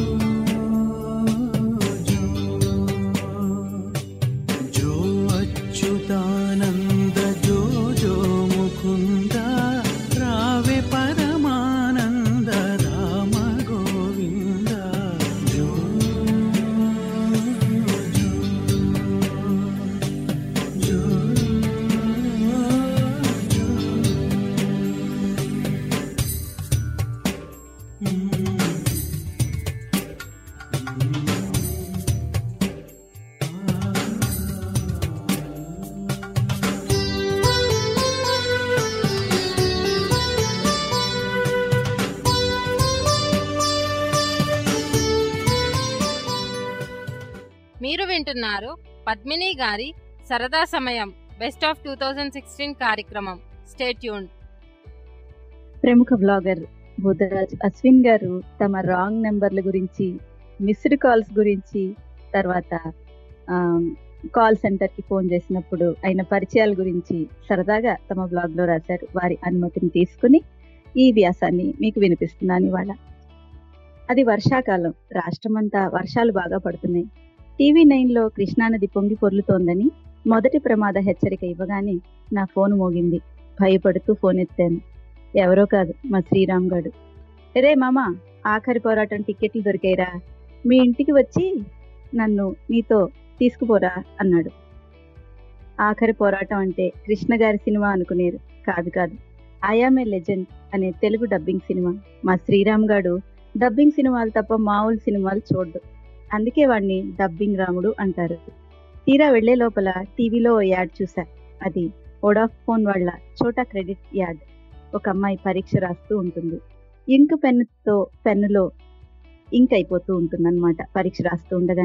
జో జో అచ్యుతానంద జో జో ముకుంద రావే పరమానంద రామ గోవింద జో జో మీరు వింటున్నారు పద్మిని గారి సరదా సమయం best of two thousand sixteen కార్యక్రమం స్టేట్ ట్యూన్ ప్రముఖ బ్లాగర్ బుద్ధరాజ్ అశ్విన్ గారు తమ రాంగ్ నెంబర్ల గురించి మిస్డ్ కాల్స్ గురించి తర్వాత కాల్ సెంటర్ కి ఫోన్ చేసినప్పుడు అయిన పరిచయాల గురించి సరదాగా తమ బ్లాగ్ లో రాశారు వారి అనుమతిని తీసుకుని ఈ వ్యాసాన్ని మీకు వినిపిస్తున్నాను ఇవాళ అది వర్షాకాలం రాష్ట్రమంతా వర్షాలు బాగా పడుతున్నాయి టీవీ నైన్ లో కృష్ణానది పొంగి పొర్లుతోందని మొదటి ప్రమాద హెచ్చరిక ఇవ్వగానే నా ఫోన్ మోగింది భయపడుతూ ఫోన్ ఎత్తాను ఎవరో కాదు మా శ్రీరామ్ గడు రే మామా ఆఖరి పోరాటం టికెట్లు దొరికాయిరా మీ ఇంటికి వచ్చి నన్ను నీతో తీసుకుపోరా అన్నాడు ఆఖరి పోరాటం అంటే కృష్ణ గారి సినిమా అనుకునేరు కాదు కాదు ఐఆమ్ ఏ లెజెండ్ అనే తెలుగు డబ్బింగ్ సినిమా మా శ్రీరామ్ గాడు డబ్బింగ్ సినిమాలు తప్ప మామూలు సినిమాలు చూడ్డు అందుకే వాడిని డబ్బింగ్ రాముడు అంటారు తీరా వెళ్లే లోపల టీవీలో ఓ యాడ్ చూసా అది వోడాఫోన్ వాళ్ళ చోటా క్రెడిట్ యాడ్ ఒక అమ్మాయి పరీక్ష రాస్తూ ఉంటుంది ఇంక్ పెన్నుతో పెన్నులో ఇంక్ అయిపోతూ ఉంటుంది అనమాట పరీక్ష రాస్తూ ఉండగానే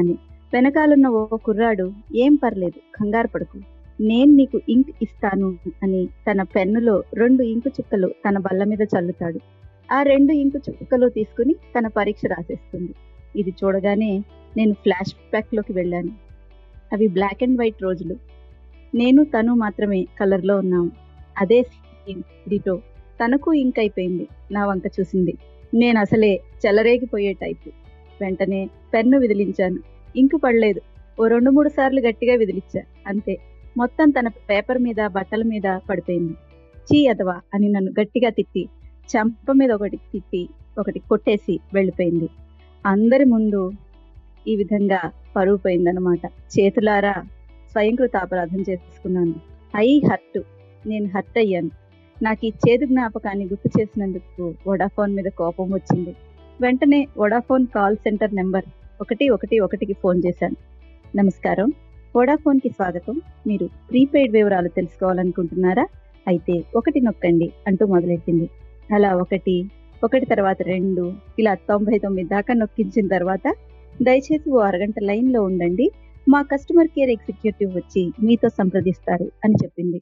వెనకాలన్న ఓ కుర్రాడు ఏం పర్లేదు కంగారు పడుకు నేను నీకు ఇంక్ ఇస్తాను అని తన పెన్నులో రెండు ఇంకు చుక్కలు తన బల్ల మీద చల్లుతాడు ఆ రెండు ఇంకు చుక్కలు తీసుకుని తన పరీక్ష రాసేస్తుంది ఇది చూడగానే నేను ఫ్లాష్ బ్యాక్లోకి వెళ్ళాను అవి బ్లాక్ అండ్ వైట్ రోజులు నేను తను మాత్రమే కలర్లో ఉన్నాము అదే సీన్ డిటో తనకు ఇంక్ అయిపోయింది నా వంక చూసింది నేను అసలే చెలరేగిపోయే టైపు వెంటనే పెన్ను విదిలించాను ఇంకు పడలేదు ఓ రెండు మూడు సార్లు గట్టిగా విదిలిచ్చా అంతే మొత్తం తన పేపర్ మీద బట్టల మీద పడిపోయింది చీ అదవా అని నన్ను గట్టిగా తిట్టి చంప మీద ఒకటి తిట్టి ఒకటి కొట్టేసి వెళ్ళిపోయింది అందరి ముందు ఈ విధంగా పరువు పోయిందనమాట చేతులారా స్వయంకృత అపరాధం చేసుకున్నాను ఐ హర్ట్ నేను హర్ట్ అయ్యాను నాకు ఈ చేదు జ్ఞాపకాన్ని గుర్తు చేసినందుకు వొడాఫోన్ మీద కోపం వచ్చింది వెంటనే వొడాఫోన్ కాల్ సెంటర్ నెంబర్ ఒకటి ఒకటి ఒకటికి ఫోన్ చేశాను నమస్కారం వొడాఫోన్కి స్వాగతం మీరు ప్రీపెయిడ్ వివరాలు తెలుసుకోవాలనుకుంటున్నారా అయితే ఒకటి నొక్కండి అంటూ మొదలెట్టింది అలా ఒకటి ఒకటి తర్వాత రెండు ఇలా తొంభై తొమ్మిది దాకా నొక్కించిన తర్వాత దయచేసి ఓ అరగంట లైన్లో ఉండండి మా కస్టమర్ కేర్ ఎగ్జిక్యూటివ్ వచ్చి మీతో సంప్రదిస్తారు అని చెప్పింది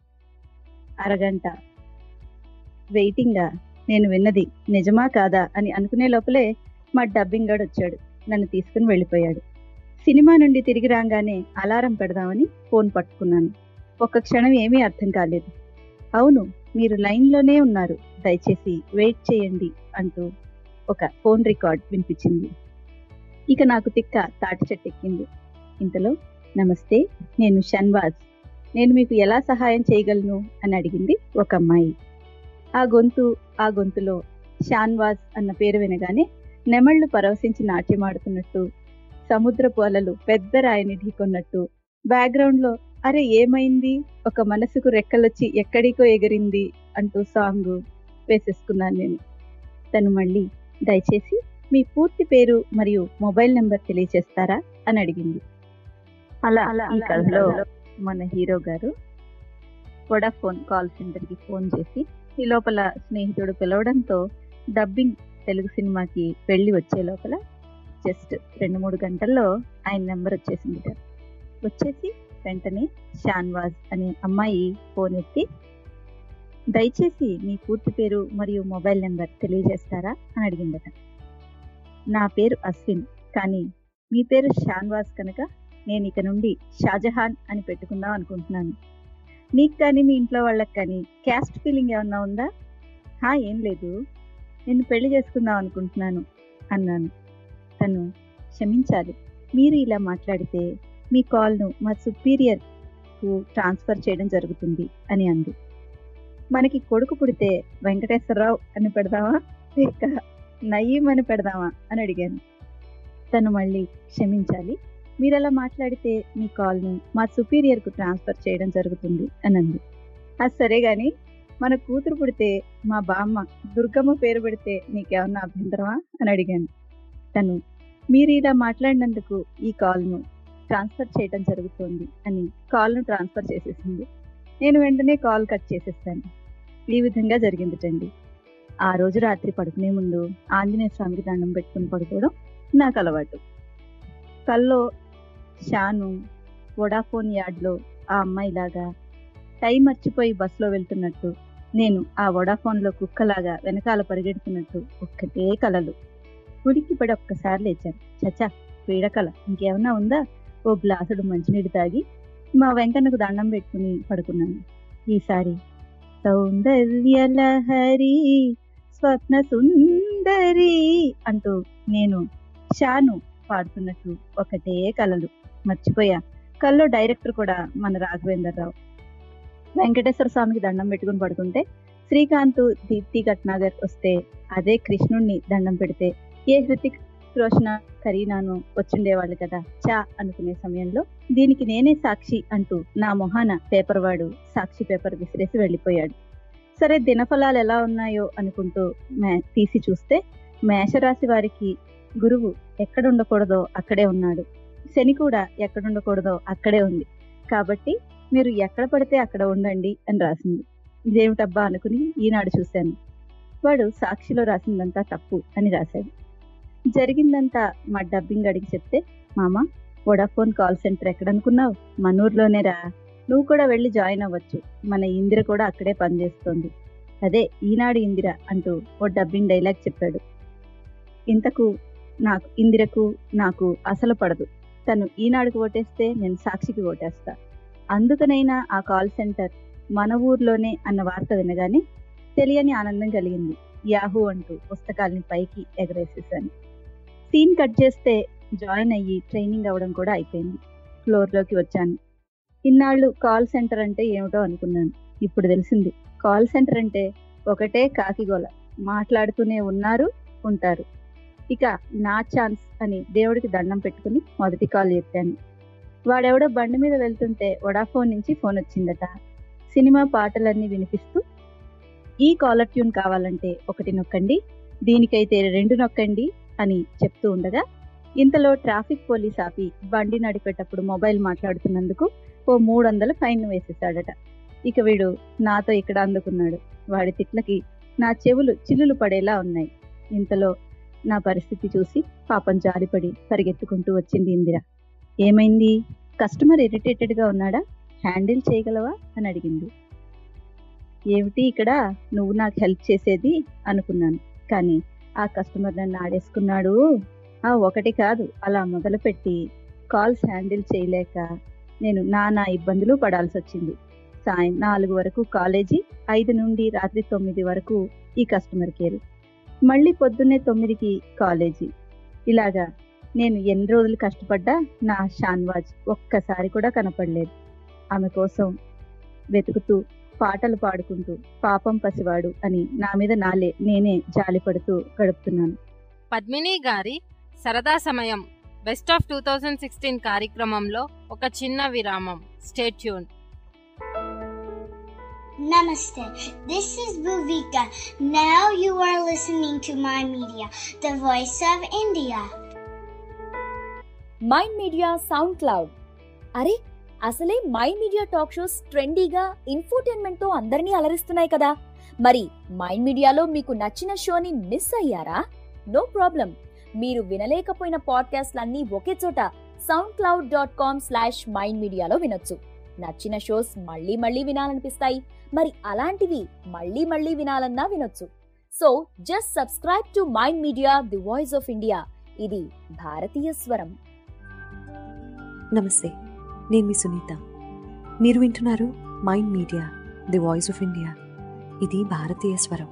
అరగంట వెయిటింగ్గా నేను విన్నది నిజమా కాదా అని అనుకునే లోపలే మా డబ్బింగ్ గడ్ వచ్చాడు నన్ను తీసుకుని వెళ్ళిపోయాడు సినిమా నుండి తిరిగి రాగానే అలారం పెడదామని ఫోన్ పట్టుకున్నాను ఒక్క క్షణం ఏమీ అర్థం కాలేదు అవును మీరు లైన్లోనే ఉన్నారు దయచేసి వెయిట్ చేయండి అంటూ ఒక ఫోన్ రికార్డ్ వినిపించింది ఇక నాకు తిక్క తాటి చెట్టు ఎక్కింది ఇంతలో నమస్తే నేను షన్వాజ్ నేను మీకు ఎలా సహాయం చేయగలను అని అడిగింది ఒక అమ్మాయి ఆ గొంతు ఆ గొంతులో షాన్వాజ్ అన్న పేరు వినగానే నెమళ్లు పరవశించి నాట్యమాడుతున్నట్టు సముద్రపు అలలు పెద్ద రాయిని ఢీకొన్నట్టు బ్యాక్గ్రౌండ్లో అరే ఏమైంది ఒక మనసుకు రెక్కలొచ్చి ఎక్కడికో ఎగిరింది అంటూ సాంగ్ వేసేసుకున్నాను నేను తను మళ్ళీ దయచేసి మీ పూర్తి పేరు మరియు మొబైల్ నెంబర్ తెలియచేస్తారా అని అడిగింది అలా ఈ కథలో మన హీరో గారు వొడాఫోన్ కాల్ సెంటర్కి ఫోన్ చేసి ఈ లోపల స్నేహితుడు పిలవడంతో డబ్బింగ్ తెలుగు సినిమాకి వెళ్ళి వచ్చే లోపల జస్ట్ రెండు మూడు గంటల్లో ఆయన నెంబర్ వచ్చేసింది వచ్చేసి వెంటనే షాన్వాజ్ అనే అమ్మాయి ఫోన్ ఎత్తి దయచేసి మీ పూర్తి పేరు మరియు మొబైల్ నెంబర్ తెలియజేస్తారా అని అడిగిందట నా పేరు అశ్విన్ కానీ మీ పేరు షాన్వాజ్ కనుక నేను ఇక నుండి షాజహాన్ అని పెట్టుకుందాం అనుకుంటున్నాను మీకు కానీ మీ ఇంట్లో వాళ్ళకి కానీ క్యాస్ట్ ఫీలింగ్ ఏమన్నా ఉందా హా ఏం లేదు నేను పెళ్లి చేసుకుందాం అనుకుంటున్నాను అన్నాను తను క్షమించాలి మీరు ఇలా మాట్లాడితే మీ కాల్ను మా సుపీరియర్కు ట్రాన్స్ఫర్ చేయడం జరుగుతుంది అని అంది మనకి కొడుకు పుడితే వెంకటేశ్వరరావు అని పెడదామా లేక నయీం అని పెడదామా అని అడిగాను తను మళ్ళీ క్షమించాలి మీరు అలా మాట్లాడితే మీ కాల్ను మా సుపీరియర్కు ట్రాన్స్ఫర్ చేయడం జరుగుతుంది అని అంది అది సరే గాని మన కూతురు పుడితే మా బామ్మ దుర్గమ్మ పేరు పెడితే నీకేమన్నా అభ్యంతరమా అని అడిగాను తను మీరు ఇలా మాట్లాడినందుకు ఈ కాల్ను ట్రాన్స్ఫర్ చేయడం జరుగుతుంది అని కాల్ను ట్రాన్స్ఫర్ చేసేసింది నేను వెంటనే కాల్ కట్ చేసేస్తాను ఈ విధంగా జరిగిందిటండి ఆ రోజు రాత్రి పడుకునే ముందు ఆంజనేయ స్వామికి దండం పెట్టుకుని పడుకోవడం నాకు అలవాటు కల్లో షాను వొడాఫోన్ యార్డ్లో ఆ అమ్మాయిలాగా టైం మర్చిపోయి బస్సులో వెళ్తున్నట్టు నేను ఆ వొడాఫోన్లో కుక్కలాగా వెనకాల పరిగెడుతున్నట్టు ఒక్కటే కలలు ఉడికి పడి ఒక్కసారి లేచాను చచ్చా పీడకల ఇంకేమన్నా ఉందా ఓ గ్లాసుడు మంచినీళ్ళు తాగి మా వెంకన్నకు దండం పెట్టుకుని పడుకున్నాను ఈసారి సౌందర్యలహరి స్వప్న సుందరి అంటూ నేను షాను పాడుతున్నట్టు ఒకటే కలలు మర్చిపోయా కల్లో డైరెక్టర్ కూడా మన రాఘవేంద్రరావు వెంకటేశ్వర స్వామికి దండం పెట్టుకుని పడుకుంటే శ్రీకాంత్ దీప్తి ఘట్నాగర్ వస్తే అదే కృష్ణుణ్ణి దండం పెడితే ఏ హృతిక్ రోషన్ కరీనాను వచ్చిండేవాళ్ళు కదా చా అనుకునే సమయంలో దీనికి నేనే సాక్షి అంటూ నా మొహాన పేపర్ వాడు సాక్షి పేపర్ విసిరేసి వెళ్ళిపోయాడు సరే దినఫలాలు ఎలా ఉన్నాయో అనుకుంటూ మే తీసి చూస్తే మేషరాశి వారికి గురువు ఎక్కడ ఉండకూడదో అక్కడే ఉన్నాడు శని కూడా ఎక్కడ ఉండకూడదో అక్కడే ఉంది కాబట్టి మీరు ఎక్కడ పడితే అక్కడ ఉండండి అని రాసింది ఇదేమిటబ్బా అనుకుని ఈనాడు చూశాను వాడు సాక్షిలో రాసిందంతా తప్పు అని రాశాడు జరిగిందంతా మా డబ్బింగ్ అడిగి చెప్తే మామ వొడాఫోన్ కాల్ సెంటర్ ఎక్కడనుకున్నావు మన ఊర్లోనేరా నువ్వు కూడా వెళ్ళి జాయిన్ అవ్వచ్చు మన ఇందిర కూడా అక్కడే పనిచేస్తోంది అదే ఈనాడు ఇందిర అంటూ ఓ డబ్బింగ్ డైలాగ్ చెప్పాడు ఇంతకు నాకు ఇందిరకు నాకు అసలు పడదు తను ఈనాడుకు ఓటేస్తే నేను సాక్షికి ఓటేస్తా అందుకనైనా ఆ కాల్ సెంటర్ మన ఊర్లోనే అన్న వార్త వినగానే తెలియని ఆనందం కలిగింది యాహూ అంటూ పుస్తకాల్ని పైకి ఎగరేసేసాను సీన్ కట్ చేస్తే జాయిన్ అయ్యి ట్రైనింగ్ అవ్వడం కూడా అయిపోయింది ఫ్లోర్లోకి వచ్చాను ఇన్నాళ్ళు కాల్ సెంటర్ అంటే ఏమిటో అనుకున్నాను ఇప్పుడు తెలిసింది కాల్ సెంటర్ అంటే ఒకటే కాకిగోల మాట్లాడుతూనే ఉన్నారు ఉంటారు ఇక నా ఛాన్స్ అని దేవుడికి దండం పెట్టుకుని మొదటి కాల్ చెప్పాను వాడెవడో బండి మీద వెళ్తుంటే వడాఫోన్ నుంచి ఫోన్ వచ్చిందట సినిమా పాటలన్నీ వినిపిస్తూ ఈ కాలర్ ట్యూన్ కావాలంటే ఒకటి నొక్కండి దీనికైతే రెండు నొక్కండి అని చెప్తూ ఉండగా ఇంతలో ట్రాఫిక్ పోలీస్ ఆపి బండి నడిపేటప్పుడు మొబైల్ మాట్లాడుతున్నందుకు ఓ మూడు వందల ఫైన్ వేసేసాడట ఇక వీడు నాతో ఇక్కడ అందుకున్నాడు వాడి తిట్లకి నా చెవులు చిల్లులు పడేలా ఉన్నాయి ఇంతలో నా పరిస్థితి చూసి పాపం జారిపడి పరిగెత్తుకుంటూ వచ్చింది ఇందిర ఏమైంది కస్టమర్ ఇరిటేటెడ్ గా ఉన్నాడా హ్యాండిల్ చేయగలవా అని అడిగింది ఏమిటి ఇక్కడ నువ్వు నాకు హెల్ప్ చేసేది అనుకున్నాను కానీ ఆ కస్టమర్ నన్ను ఆడేసుకున్నాడు ఆ ఒకటి కాదు అలా మొదలుపెట్టి కాల్స్ హ్యాండిల్ చేయలేక నేను నానా ఇబ్బందులు పడాల్సి వచ్చింది సాయం నాలుగు వరకు కాలేజీ ఐదు నుండి రాత్రి తొమ్మిది వరకు ఈ కస్టమర్ కేర్ మళ్ళీ పొద్దున్నే తొమ్మిదికి కాలేజీ ఇలాగా నేను ఎన్ని రోజులు కష్టపడ్డా నా షాన్వాజ్ ఒక్కసారి కూడా కనపడలేదు ఆమె కోసం వెతుకుతూ పాటలు పాడుకుంటూ పాపం పసివాడు అని నా మీద నాలే నేనే జాలిపడుతూ గడుపుతున్నాను పద్మిని గారి సరదా సమయం best of two thousand sixteen కార్యక్రమంలో ఒక చిన్న విరామం stay tuned Namaste. This is Bhuvika. Now you are listening to my media, the voice of India. Mind Media SoundCloud అరే అసలే మైండ్ మీడియా టాక్ షోస్ ట్రెండీగా ఇన్ఫోటైన్మెంట్ తో అందరినీ అలరిస్తున్నాయి కదా మరి మైండ్ మీడియాలో మీకు నచ్చిన షోని మిస్ అయ్యారా నో ప్రాబ్లం మీరు వినలేకపోయిన పాడ్కాస్ట్లన్నీ ఒకే చోట SoundCloud dot com slash Mind మీడియాలో వినొచ్చు నచ్చిన షోస్ మళ్ళీ మళ్ళీ వినాలనిపిస్తాయి మరి అలాంటివి మళ్ళీ మళ్ళీ వినాలన్నా వినొచ్చు so just subscribe to Mind media the voice of India ఇది భారతీయ స్వరం నమస్తే నేను మీ సునీత మీరు వింటున్నారు mind media the voice of India ఇది భారతీయ స్వరం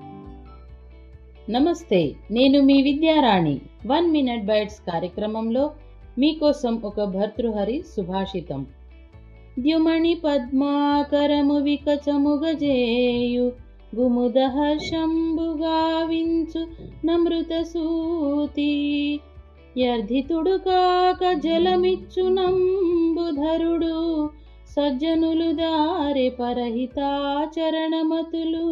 నమస్తే నేను మీ విద్యారాణి వన్ మినిట్ బైట్స్ కార్యక్రమంలో మీకోసం ఒక భర్తృహరి సుభాషితం ద్యుమణి పద్మాకరము వికచముగజేయు గుముద హర్షంబుగావించు నమృత సూతి యర్ధితుడు కాక జలమిచ్చు నంబుధరుడు సజ్జనులు దారి పరహితాచరణమతులు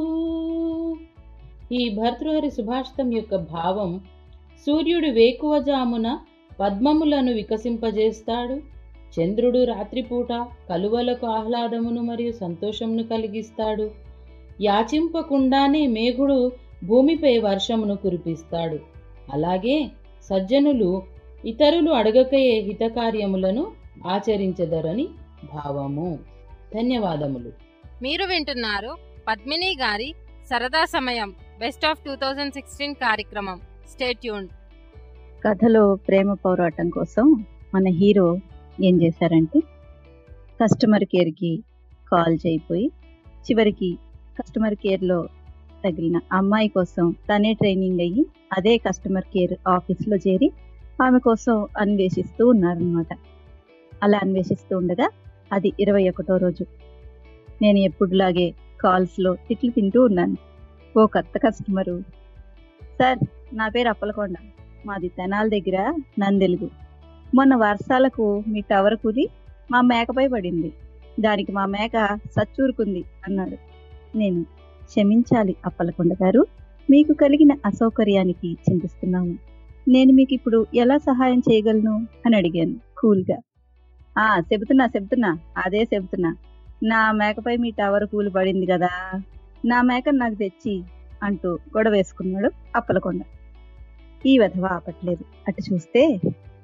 ఈ భర్తృహరి సుభాషితం యొక్క భావం సూర్యుడు వేకువజామున పద్మములను వికసింపజేస్తాడు చంద్రుడు రాత్రిపూట కలువలకు ఆహ్లాదమును మరియు సంతోషమును కలిగిస్తాడు యాచింపకుండానే మేఘుడు భూమిపై వర్షమును కురిపిస్తాడు అలాగే సజ్జనులు ఇతరులు అడగకయే హితకార్యములను ఆచరించదరని భావము ధన్యవాదములు మీరు వింటున్నారు పద్మిని గారి సరదా సమయం best of two thousand sixteen కార్యక్రమం స్టేట్ ట్యూన్ కథలో ప్రేమ పోరాటం కోసం మన హీరో ఏం చేశారంటే కస్టమర్ కేర్కి కాల్ చేయిపోయి చివరికి కస్టమర్ కేర్లో తగిలిన అమ్మాయి కోసం తనే ట్రైనింగ్ అయ్యి అదే కస్టమర్ కేర్ ఆఫీస్లో చేరి ఆమె కోసం అన్వేషిస్తూ ఉన్నారనమాట అలా అన్వేషిస్తూ ఉండగా అది ఇరవై ఒకటో రోజు నేను ఎప్పుడులాగే కాల్స్లో తిట్లు తింటూ ఉన్నాను ఓ కొత్త కస్టమరు సార్ నా పేరు అప్పలకొండ మాది తెనాల దగ్గర నందెలుగు మొన్న వర్షాలకు మీ టవర్ కూలి మా మేకపై పడింది దానికి మా మేక సచ్చూరుకుంది అన్నాడు నేను క్షమించాలి అప్పలకొండ గారు మీకు కలిగిన అసౌకర్యానికి చింతిస్తున్నాము నేను మీకు ఇప్పుడు ఎలా సహాయం చేయగలను అని అడిగాను కూల్గా ఆ చెబుతున్నా చెబుతున్నా అదే చెబుతున్నా నా మేకపై మీ టవర్ కూలి పడింది కదా నా మేక నాకు తెచ్చి అంటూ గొడవ వేసుకున్నాడు అప్పలకొండ ఈ వెధవ ఆపట్లేదు అటు చూస్తే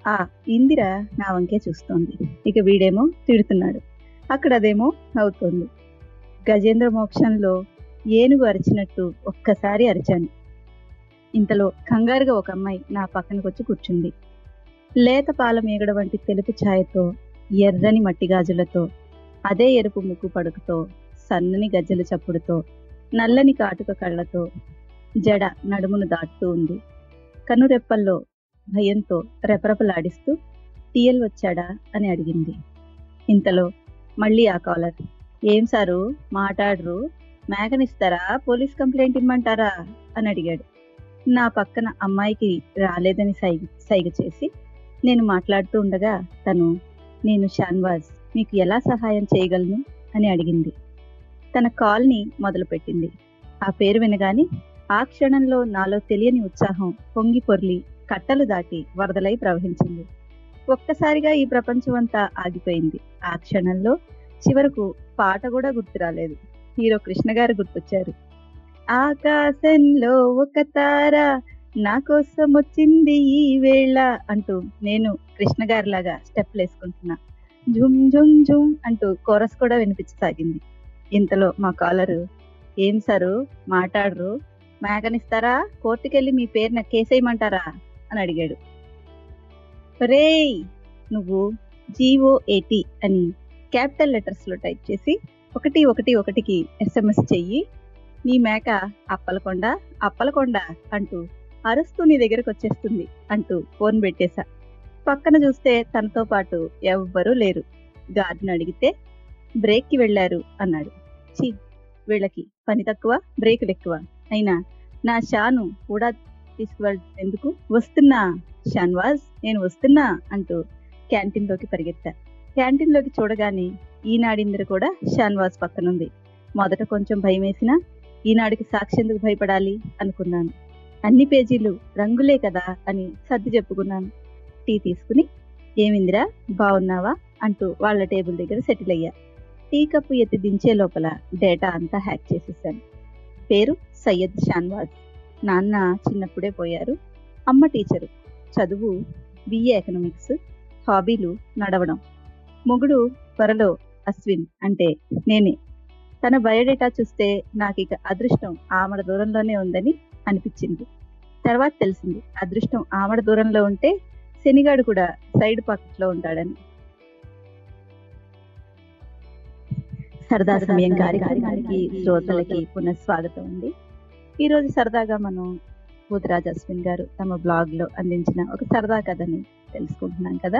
ఆ ఇందిర నా వంకే చూస్తోంది ఇక వీడేమో తిడుతున్నాడు అక్కడ అదేమో నవ్వుతోంది గజేంద్ర మోక్షంలో ఏనుగు అరిచినట్టు ఒక్కసారి అరిచాను ఇంతలో కంగారుగా ఒక అమ్మాయి నా పక్కనకు వచ్చి కూర్చుంది లేత పాల మేగడ వంటి తెలుపు ఛాయతో ఎర్రని మట్టి గాజులతో అదే ఎరుపు ముక్కు పడుకుతో సన్నని గజ్జల చప్పుడుతో నల్లని కాటుక కళ్ళతో జడ నడుమును దాటుతూ ఉంది కనురెప్పల్లో భయంతో రెపరెపలాడిస్తూ టీఎల్ వచ్చాడా అని అడిగింది ఇంతలో మళ్ళీ ఆ కాలర్ ఏం సారు మాట్లాడరు మేకనిస్తారా పోలీస్ కంప్లైంట్ ఇమ్మంటారా అని అడిగాడు నా పక్కన అమ్మాయికి రాలేదని సైగ సైగ చేసి నేను మాట్లాడుతూ ఉండగా తను నేను షాన్వాజ్ మీకు ఎలా సహాయం చేయగలను అని అడిగింది తన కాల్ని మొదలుపెట్టింది ఆ పేరు వినగాని ఆ క్షణంలో నాలో తెలియని ఉత్సాహం పొంగి పొర్లి కట్టలు దాటి వరదలై ప్రవహించింది ఒక్కసారిగా ఈ ప్రపంచం అంతా ఆగిపోయింది ఆ క్షణంలో చివరకు పాట కూడా గుర్తు రాలేదు హీరో కృష్ణ గారు గుర్తొచ్చారు ఆకాశంలో ఒక తార నా కోసం వచ్చింది ఈ వేళ అంటూ నేను కృష్ణ గారిలాగా స్టెప్లు వేసుకుంటున్నా జుమ్ జుమ్ జుమ్ అంటూ కోరస్ కూడా వినిపించసాగింది ఇంతలో మా కాలరు ఏం సారు మాట్లాడరు మేకనిస్తారా కోర్టుకెళ్ళి మీ పేరున కేసేయమంటారా అని అడిగాడు రేయ్ నువ్వు జీఓఏటి అని క్యాపిటల్ లెటర్స్ లో టైప్ చేసి ఒకటి ఒకటి ఒకటికి ఎస్ఎంఎస్ చెయ్యి నీ మేక అప్పలకొండ అప్పలకొండ అంటూ అరుస్తూ నీ దగ్గరకు వచ్చేస్తుంది అంటూ ఫోన్ పెట్టేశా పక్కన చూస్తే తనతో పాటు ఎవ్వరూ లేరు గార్డెన్ అడిగితే బ్రేక్కి వెళ్ళారు అన్నాడు ఛీ వీళ్ళకి పని తక్కువ బ్రేకులు ఎక్కువ అయినా నా షాను కూడా తీసుకువెళ్ ఎందుకు వస్తున్నా షాన్వాజ్ నేను వస్తున్నా అంటూ క్యాంటీన్లోకి పరిగెత్తా క్యాంటీన్లోకి చూడగానే ఈనాడింద్ర కూడా షాన్వాజ్ పక్కనుంది మొదట కొంచెం భయం వేసినా ఈనాడికి సాక్షి ఎందుకు భయపడాలి అనుకున్నాను అన్ని పేజీలు రంగులే కదా అని సర్ది చెప్పుకున్నాను టీ తీసుకుని ఏమిందిరా బాగున్నావా అంటూ వాళ్ళ టేబుల్ దగ్గర సెటిల్ అయ్యా టీ కప్పు ఎత్తి దించే లోపల డేటా అంతా హ్యాక్ చేసేసాను పేరు సయ్యద్ షాన్వాజ్ నాన్న చిన్నప్పుడే పోయారు అమ్మ టీచరు చదువు బిఏ ఎకనామిక్స్ హాబీలు నడవడం మొగుడు త్వరలో అశ్విన్ అంటే నేనే తన బయోడేటా చూస్తే నాకు ఇక అదృష్టం ఆమడ దూరంలోనే ఉందని అనిపించింది తర్వాత తెలిసింది అదృష్టం ఆమడ దూరంలో ఉంటే శనిగాడు కూడా సైడ్ పాకెట్ లో ఉంటాడని సరదా సమయం కార్యక్రమానికి శ్రోతలకి పునఃస్వాగతం అండి ఈ రోజు సరదాగా మనం భూతరాజ్ అశ్విన్ గారు తమ బ్లాగ్ లో అందించిన ఒక సరదా కథని తెలుసుకుంటున్నాం కదా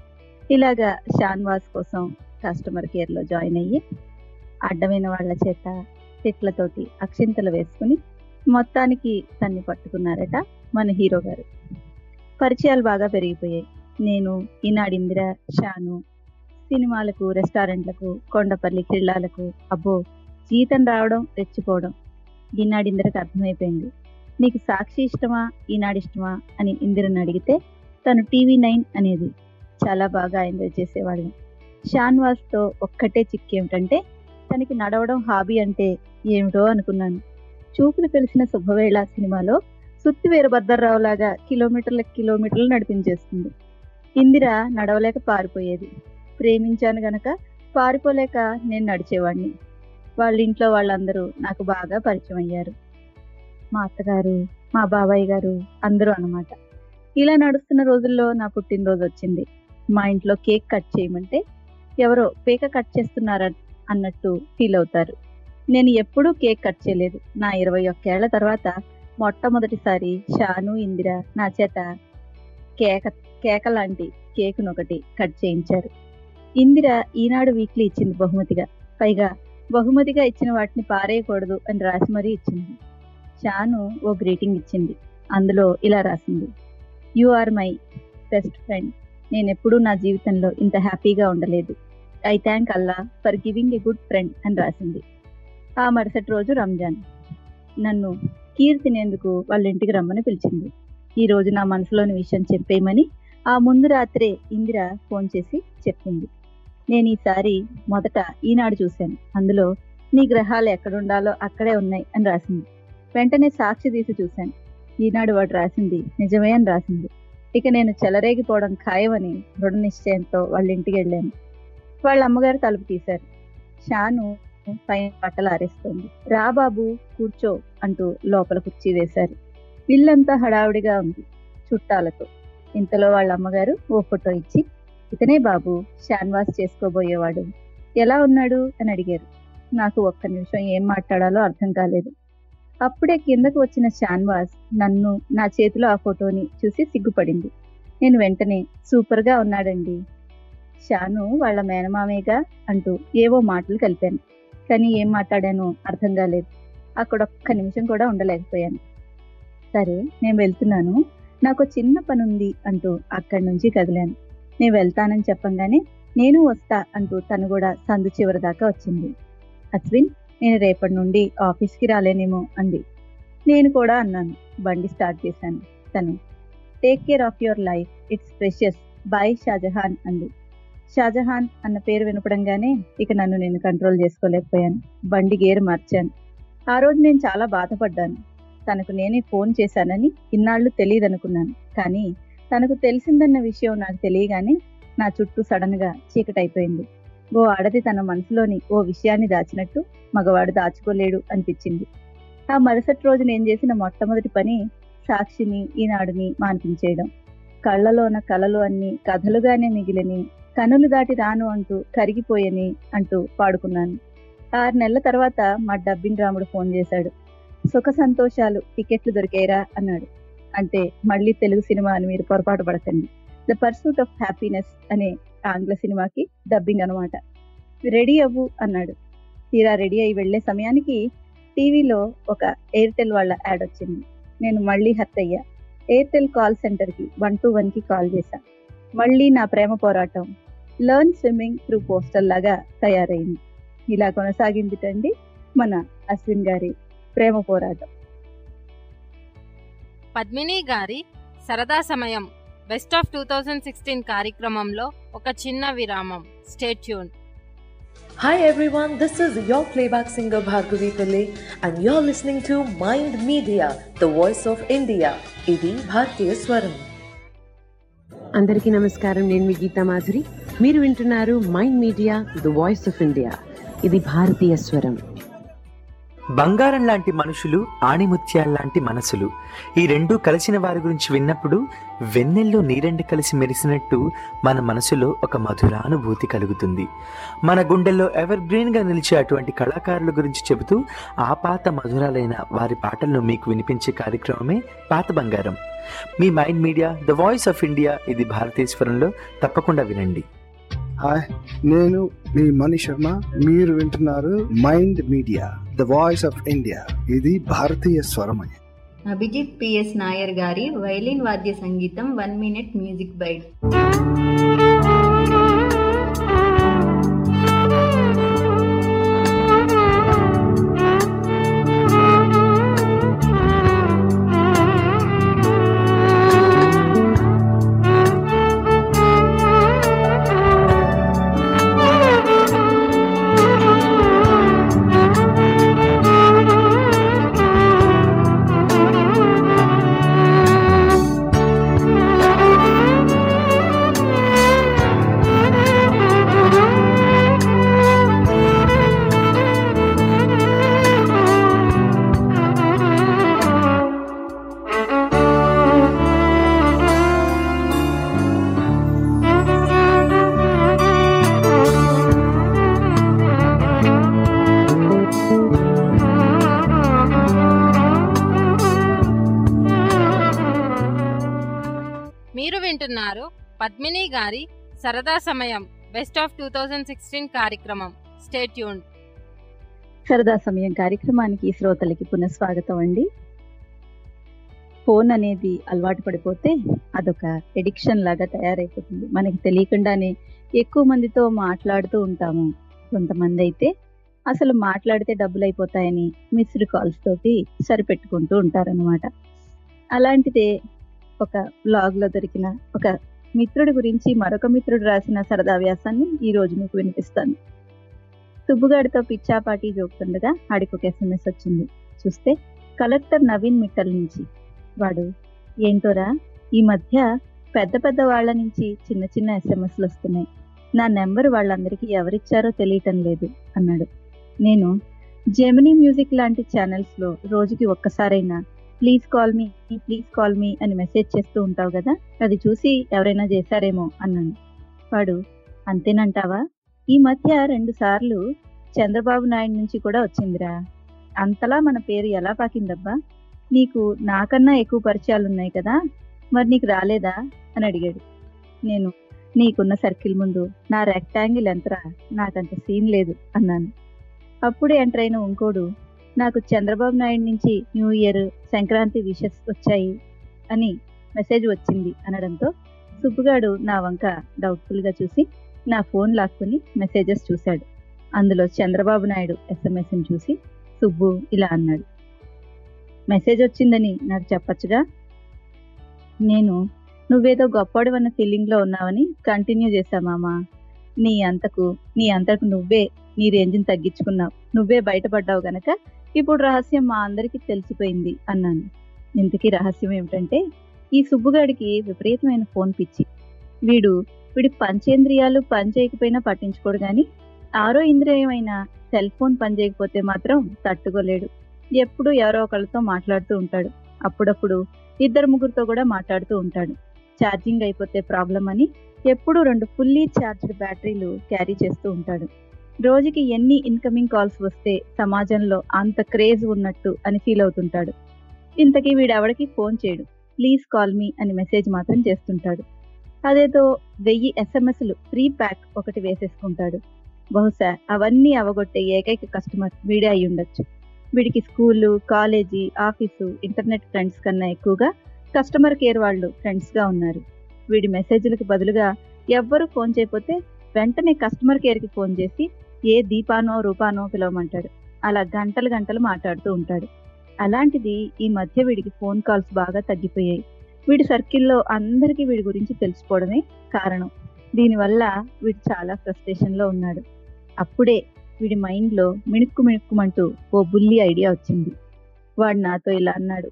ఇలాగా షాన్వాస్ కోసం కస్టమర్ కేర్ లో జాయిన్ అయ్యి అడ్డమైన వాళ్ళ చేత తిట్లతోటి అక్షింతలు వేసుకుని మొత్తానికి తన్ని పట్టుకున్నారట మన హీరో గారు పరిచయాలు బాగా పెరిగిపోయాయి నేను ఈనాడు ఇందిర షాను సినిమాలకు రెస్టారెంట్లకు కొండపల్లి కిళ్ళాలకు అబ్బో జీతం రావడం రెచ్చిపోవడం ఈనాడు ఇందిరకు అర్థమైపోయింది నీకు సాక్షి ఇష్టమా ఈనాడు ఇష్టమా అని ఇందిరని అడిగితే తను టీవీ నైన్ అనేది చాలా బాగా ఎంజాయ్ చేసేవాళ్ళం షాన్వాస్తో ఒక్కటే చిక్కు ఏమిటంటే తనకి నడవడం హాబీ అంటే ఏమిటో అనుకున్నాను చూపులు తెలిసిన శుభవేళ సినిమాలో సుత్తి వీరభద్రరావు లాగా కిలోమీటర్ల కిలోమీటర్లు నడిపించేస్తుంది ఇందిర నడవలేక పారిపోయేది ప్రేమించాను గనక పారిపోలేక నేను నడిచేవాడిని వాళ్ళ ఇంట్లో వాళ్ళందరూ నాకు బాగా పరిచయం అయ్యారు మా అత్తగారు మా బాబాయ్ గారు అందరూ అన్నమాట ఇలా నడుస్తున్న రోజుల్లో నా పుట్టినరోజు వచ్చింది మా ఇంట్లో కేక్ కట్ చేయమంటే ఎవరో పేక కట్ చేస్తున్నారా అన్నట్టు ఫీల్ అవుతారు నేను ఎప్పుడూ కేక్ కట్ చేయలేదు నా ఇరవై ఒక్కేళ్ల తర్వాత మొట్టమొదటిసారి షాను ఇందిర నా చేత కేక కేక లాంటి కేకును ఒకటి కట్ చేయించారు ఇందిర ఈనాడు వీక్లీ ఇచ్చింది బహుమతిగా పైగా బహుమతిగా ఇచ్చిన వాటిని పారేయకూడదు అని రాసి మరీ ఇచ్చింది షాను ఓ గ్రీటింగ్ ఇచ్చింది అందులో ఇలా రాసింది you are my best friend నేను ఎప్పుడూ నా జీవితంలో ఇంత హ్యాపీగా ఉండలేదు I thank Allah for giving a good friend అని రాసింది ఆ మరుసటి రోజు రంజాన్ నన్ను కీర్ తినేందుకు వాళ్ళ ఇంటికి రమ్మని పిలిచింది ఈ రోజు నా మనసులోని విషయం చెప్పేయమని ఆ ముందు రాత్రే ఇందిర ఫోన్ చేసి చెప్పింది నేను ఈసారి మొదట ఈనాడు చూశాను అందులో నీ గ్రహాలు ఎక్కడుండాలో అక్కడే ఉన్నాయి అని రాసింది వెంటనే సాక్షి తీసి చూశాను ఈనాడు వాడు రాసింది నిజమే అని రాసింది ఇక నేను చెలరేగిపోవడం ఖాయమని దృఢ నిశ్చయంతో వాళ్ళ ఇంటికి వెళ్ళాను వాళ్ళ అమ్మగారు తలుపు తీశారు షాను పైన బట్టలు ఆరేస్తోంది రా బాబు కూర్చో అంటూ లోపల కుర్చీ వేశారు ఇల్లంతా హడావుడిగా ఉంది చుట్టాలతో ఇంతలో వాళ్ళ అమ్మగారు ఓ ఫోటో ఇచ్చి ఇతనే బాబు షాన్వాస్ చేసుకోబోయేవాడు ఎలా ఉన్నాడు అని అడిగారు నాకు ఒక్క నిమిషం ఏం మాట్లాడాలో అర్థం కాలేదు అప్పుడే కిందకు వచ్చిన షాన్వాస్ నన్ను నా చేతిలో ఆ ఫోటోని చూసి సిగ్గుపడింది నేను వెంటనే సూపర్ గా ఉన్నాడండి షాను వాళ్ళ మేనమామేగా అంటూ ఏవో మాటలు కలిపాను కానీ ఏం మాట్లాడానో అర్థం కాలేదు అక్కడ ఒక్క నిమిషం కూడా ఉండలేకపోయాను సరే నేను వెళ్తున్నాను నాకు చిన్న పని ఉంది అంటూ అక్కడి నుంచి కదిలాను నేను వెళ్తానని చెప్పంగానే నేను వస్తా అంటూ తను కూడా సందు చివరి దాకా వచ్చింది అశ్విన్ నేను రేపటి నుండి ఆఫీస్కి రాలేనేమో అంది నేను కూడా అన్నాను బండి స్టార్ట్ చేశాను తను take care of your life it's precious boy Shahjahan అంది షాజహాన్ అన్న పేరు వినపడంగానే ఇక నన్ను నేను కంట్రోల్ చేసుకోలేకపోయాను బండి గేర్ మార్చాను ఆ రోజు నేను చాలా బాధపడ్డాను తనకు నేనే ఫోన్ చేశానని ఇన్నాళ్ళు తెలియదనుకున్నాను కానీ తనకు తెలిసిందన్న విషయం నాకు తెలియగానే నా చుట్టూ సడన్ గా చీకటైపోయింది ఓ ఆడది తన మనసులోని ఓ విషయాన్ని దాచినట్టు మగవాడు దాచుకోలేడు అనిపించింది ఆ మరుసటి రోజు నేను చేసిన మొట్టమొదటి పని సాక్షిని ఈనాడుని మాన్పించేయడం కళ్ళలోన కలలు అన్ని కథలుగానే మిగిలిని కనులు దాటి రాను అంటూ కరిగిపోయని అంటూ పాడుకున్నాను ఆరు నెలల తర్వాత మా డబ్బింగ్ రాముడు ఫోన్ చేశాడు సుఖ సంతోషాలు టికెట్లు దొరికాయిరా అన్నాడు అంటే మళ్ళీ తెలుగు సినిమా అని మీరు పొరపాటు పడకండి ద పర్సూట్ ఆఫ్ హ్యాపీనెస్ అనే ఆంగ్ల సినిమాకి డబ్బింగ్ అనమాట రెడీ అవ్వు అన్నాడు తీరా రెడీ అయి వెళ్లే సమయానికి టీవీలో ఒక ఎయిర్టెల్ వాళ్ళ యాడ్ వచ్చింది నేను మళ్ళీ హర్ట్ అయ్యా ఎయిర్టెల్ కాల్ సెంటర్కి వన్ టు వన్కి కాల్ చేశా మళ్ళీ నా ప్రేమ పోరాటం లర్న్ స్విమ్మింగ్ త్రూ పోస్టల్ లాగా తయారైంది ఇలా కొనసాగిందిటండి మన అశ్విన్ గారి ప్రేమ పోరాటం పద్మిని గారి సరదా సమయం best of two thousand sixteen కార్యక్రమంలో ఒక చిన్న విరామం stay tuned Hi everyone, this is your playback singer Bhargavi Pillai and you're listening to Mind Media, the voice of India. ఇది భారతీయ స్వరం అందరికీ నమస్కారం నేను మీ గీతా మాధురి మీరు వింటున్నారు mind media the voice of India ఇది భారతీయ స్వరం బంగారం లాంటి మనుషులు ఆణిముత్యాల్లాంటి మనసులు ఈ రెండు కలిసిన వారి గురించి విన్నప్పుడు వెన్నెల్లో నీరెండు కలిసి మెరిసినట్టు మన మనసులో ఒక మధురానుభూతి కలుగుతుంది మన గుండెల్లో ఎవర్ గ్రీన్గా నిలిచే అటువంటి కళాకారుల గురించి చెబుతూ ఆ పాత మధురాలైన వారి పాటలను మీకు వినిపించే కార్యక్రమమే పాత బంగారం మీ mind media the voice of India ఇది భారతీశ్వరంలో తప్పకుండా వినండి హాయ్ నేను మీ మణి శర్మ మీరు వింటున్నారు mind media the voice of India ఇది భారతీయ స్వరమయ అభిజిత్ పిఎస్ నాయర్ గారి వైలిన్ వాద్య సంగీతం వన్ మినిట్ మ్యూజిక్ బైట్ మీరు వింటున్నారు పద్మిని గారి సరదా సమయం best of two thousand sixteen కార్యక్రమం స్టేట్యూన్ సరదా సమయం కార్యక్రమానికి శ్రోతలకి పునఃస్వాగతం అండి ఫోన్ అనేది అలవాటు పడిపోతే అదొక ఎడిక్షన్ లాగా తయారైపోతుంది మనకి తెలియకుండానే ఎక్కువ మందితో మాట్లాడుతూ ఉంటాము కొంతమంది అయితే అసలు మాట్లాడితే డబ్బులు అయిపోతాయని మిస్డ్ కాల్స్ తోటి సరిపెట్టుకుంటూ ఉంటారనమాట అలాంటిదే ఒక బ్లాగ్ లో దొరికిన ఒక మిత్రుడి గురించి మరొక మిత్రుడు రాసిన సరదా వ్యాసాన్ని ఈ రోజు మీకు వినిపిస్తాను సుబ్బుగాడితో పిచ్చాపాటి జోకుతుండగా ఆడికి ఒక ఎస్ఎంఎస్ వచ్చింది చూస్తే కలెక్టర్ నవీన్ మిట్టల్ నుంచి వాడు ఏంటోరా ఈ మధ్య పెద్ద పెద్ద వాళ్ళ నుంచి చిన్న చిన్న ఎస్ఎంఎస్లు వస్తున్నాయి నా నెంబర్ వాళ్ళందరికీ ఎవరిచ్చారో తెలియటం లేదు అన్నాడు నేను జెమినీ మ్యూజిక్ లాంటి ఛానల్స్లో రోజుకి ఒక్కసారైనా please call me please call me అని మెసేజ్ చేస్తూ ఉంటావు కదా అది చూసి ఎవరైనా చేశారేమో అన్నాను వాడు అంతేనంటావా ఈ మధ్య రెండు సార్లు చంద్రబాబు నాయుడు నుంచి కూడా వచ్చిందిరా అంతలా మన పేరు ఎలా పాకిందబ్బా నీకు నాకన్నా ఎక్కువ పరిచయాలు ఉన్నాయి కదా మరి నీకు రాలేదా అని అడిగాడు నేను నీకున్న సర్కిల్ ముందు నా రెక్టాంగిల్ ఎంతరా నాకంత సీన్ లేదు అన్నాను అప్పుడే ఎంటర్ అయిన ఇంకోడు నాకు చంద్రబాబు నాయుడు నుంచి న్యూ ఇయర్ సంక్రాంతి విషెస్ వచ్చాయి అని మెసేజ్ వచ్చింది అనడంతో సుబ్బుగాడు నా వంక డౌట్ఫుల్గా చూసి నా ఫోన్ లాక్కుని మెసేజెస్ చూశాడు అందులో చంద్రబాబు నాయుడు ఎస్ఎంఎస్ని చూసి సుబ్బు ఇలా అన్నాడు మెసేజ్ వచ్చిందని నాకు చెప్పచ్చుగా నేను నువ్వేదో గొప్పవాడివన్న ఫీలింగ్లో ఉన్నావని కంటిన్యూ చేశా మామా నీ అంతకు నీ అంతకు నువ్వే నీ రేంజ్ని తగ్గించుకున్నావు నువ్వే బయటపడ్డావు గనక ఇప్పుడు రహస్యం మా అందరికీ తెలిసిపోయింది అన్నాను ఇంతకీ రహస్యం ఏమిటంటే ఈ సుబ్బుగాడికి విపరీతమైన ఫోన్ పిచ్చి వీడు వీడి పంచేంద్రియాలు పని చేయకపోయినా పట్టించుకోడు కానీ ఆరో ఇంద్రియమైన సెల్ ఫోన్ పని చేయకపోతే మాత్రం తట్టుకోలేడు ఎప్పుడు ఎవరో ఒకళ్ళతో మాట్లాడుతూ ఉంటాడు అప్పుడప్పుడు ఇద్దరు ముగ్గురితో కూడా మాట్లాడుతూ ఉంటాడు ఛార్జింగ్ అయిపోతే ప్రాబ్లం అని ఎప్పుడూ రెండు ఫుల్లీ ఛార్జ్డ్ బ్యాటరీలు క్యారీ చేస్తూ ఉంటాడు రోజుకి ఎన్ని ఇన్కమింగ్ కాల్స్ వస్తే సమాజంలో అంత క్రేజ్ ఉన్నట్టు అని ఫీల్ అవుతుంటాడు ఇంతకీ వీడెవడికి ఫోన్ చేయడు ప్లీజ్ కాల్ మీ అని మెసేజ్ మాత్రం చేస్తుంటాడు అదేదో వెయ్యి ఎస్ఎంఎస్లు ఫ్రీ ప్యాక్ ఒకటి వేసేసుకుంటాడు బహుశా అవన్నీ అవగొట్టే ఏకైక కస్టమర్ వీడే అయి ఉండొచ్చు వీడికి school college office internet friends కన్నా ఎక్కువగా కస్టమర్ కేర్ వాళ్ళు ఫ్రెండ్స్గా ఉన్నారు వీడి మెసేజ్లకు బదులుగా ఎవ్వరు ఫోన్ చేయకపోతే వెంటనే కస్టమర్ కేర్కి ఫోన్ చేసి ఏ దీపానో రూపానో పిలవమంటాడు అలా గంటలు గంటలు మాట్లాడుతూ ఉంటాడు అలాంటిది ఈ మధ్య వీడికి ఫోన్ కాల్స్ బాగా తగ్గిపోయాయి వీడి సర్కిల్లో అందరికీ వీడి గురించి తెలిసిపోవడమే కారణం దీనివల్ల వీడు చాలా ఫ్రస్ట్రేషన్లో ఉన్నాడు అప్పుడే వీడి మైండ్లో మిణుక్కు మిణుక్కుమంటూ ఓ బుల్లి ఐడియా వచ్చింది వాడు నాతో ఇలా అన్నాడు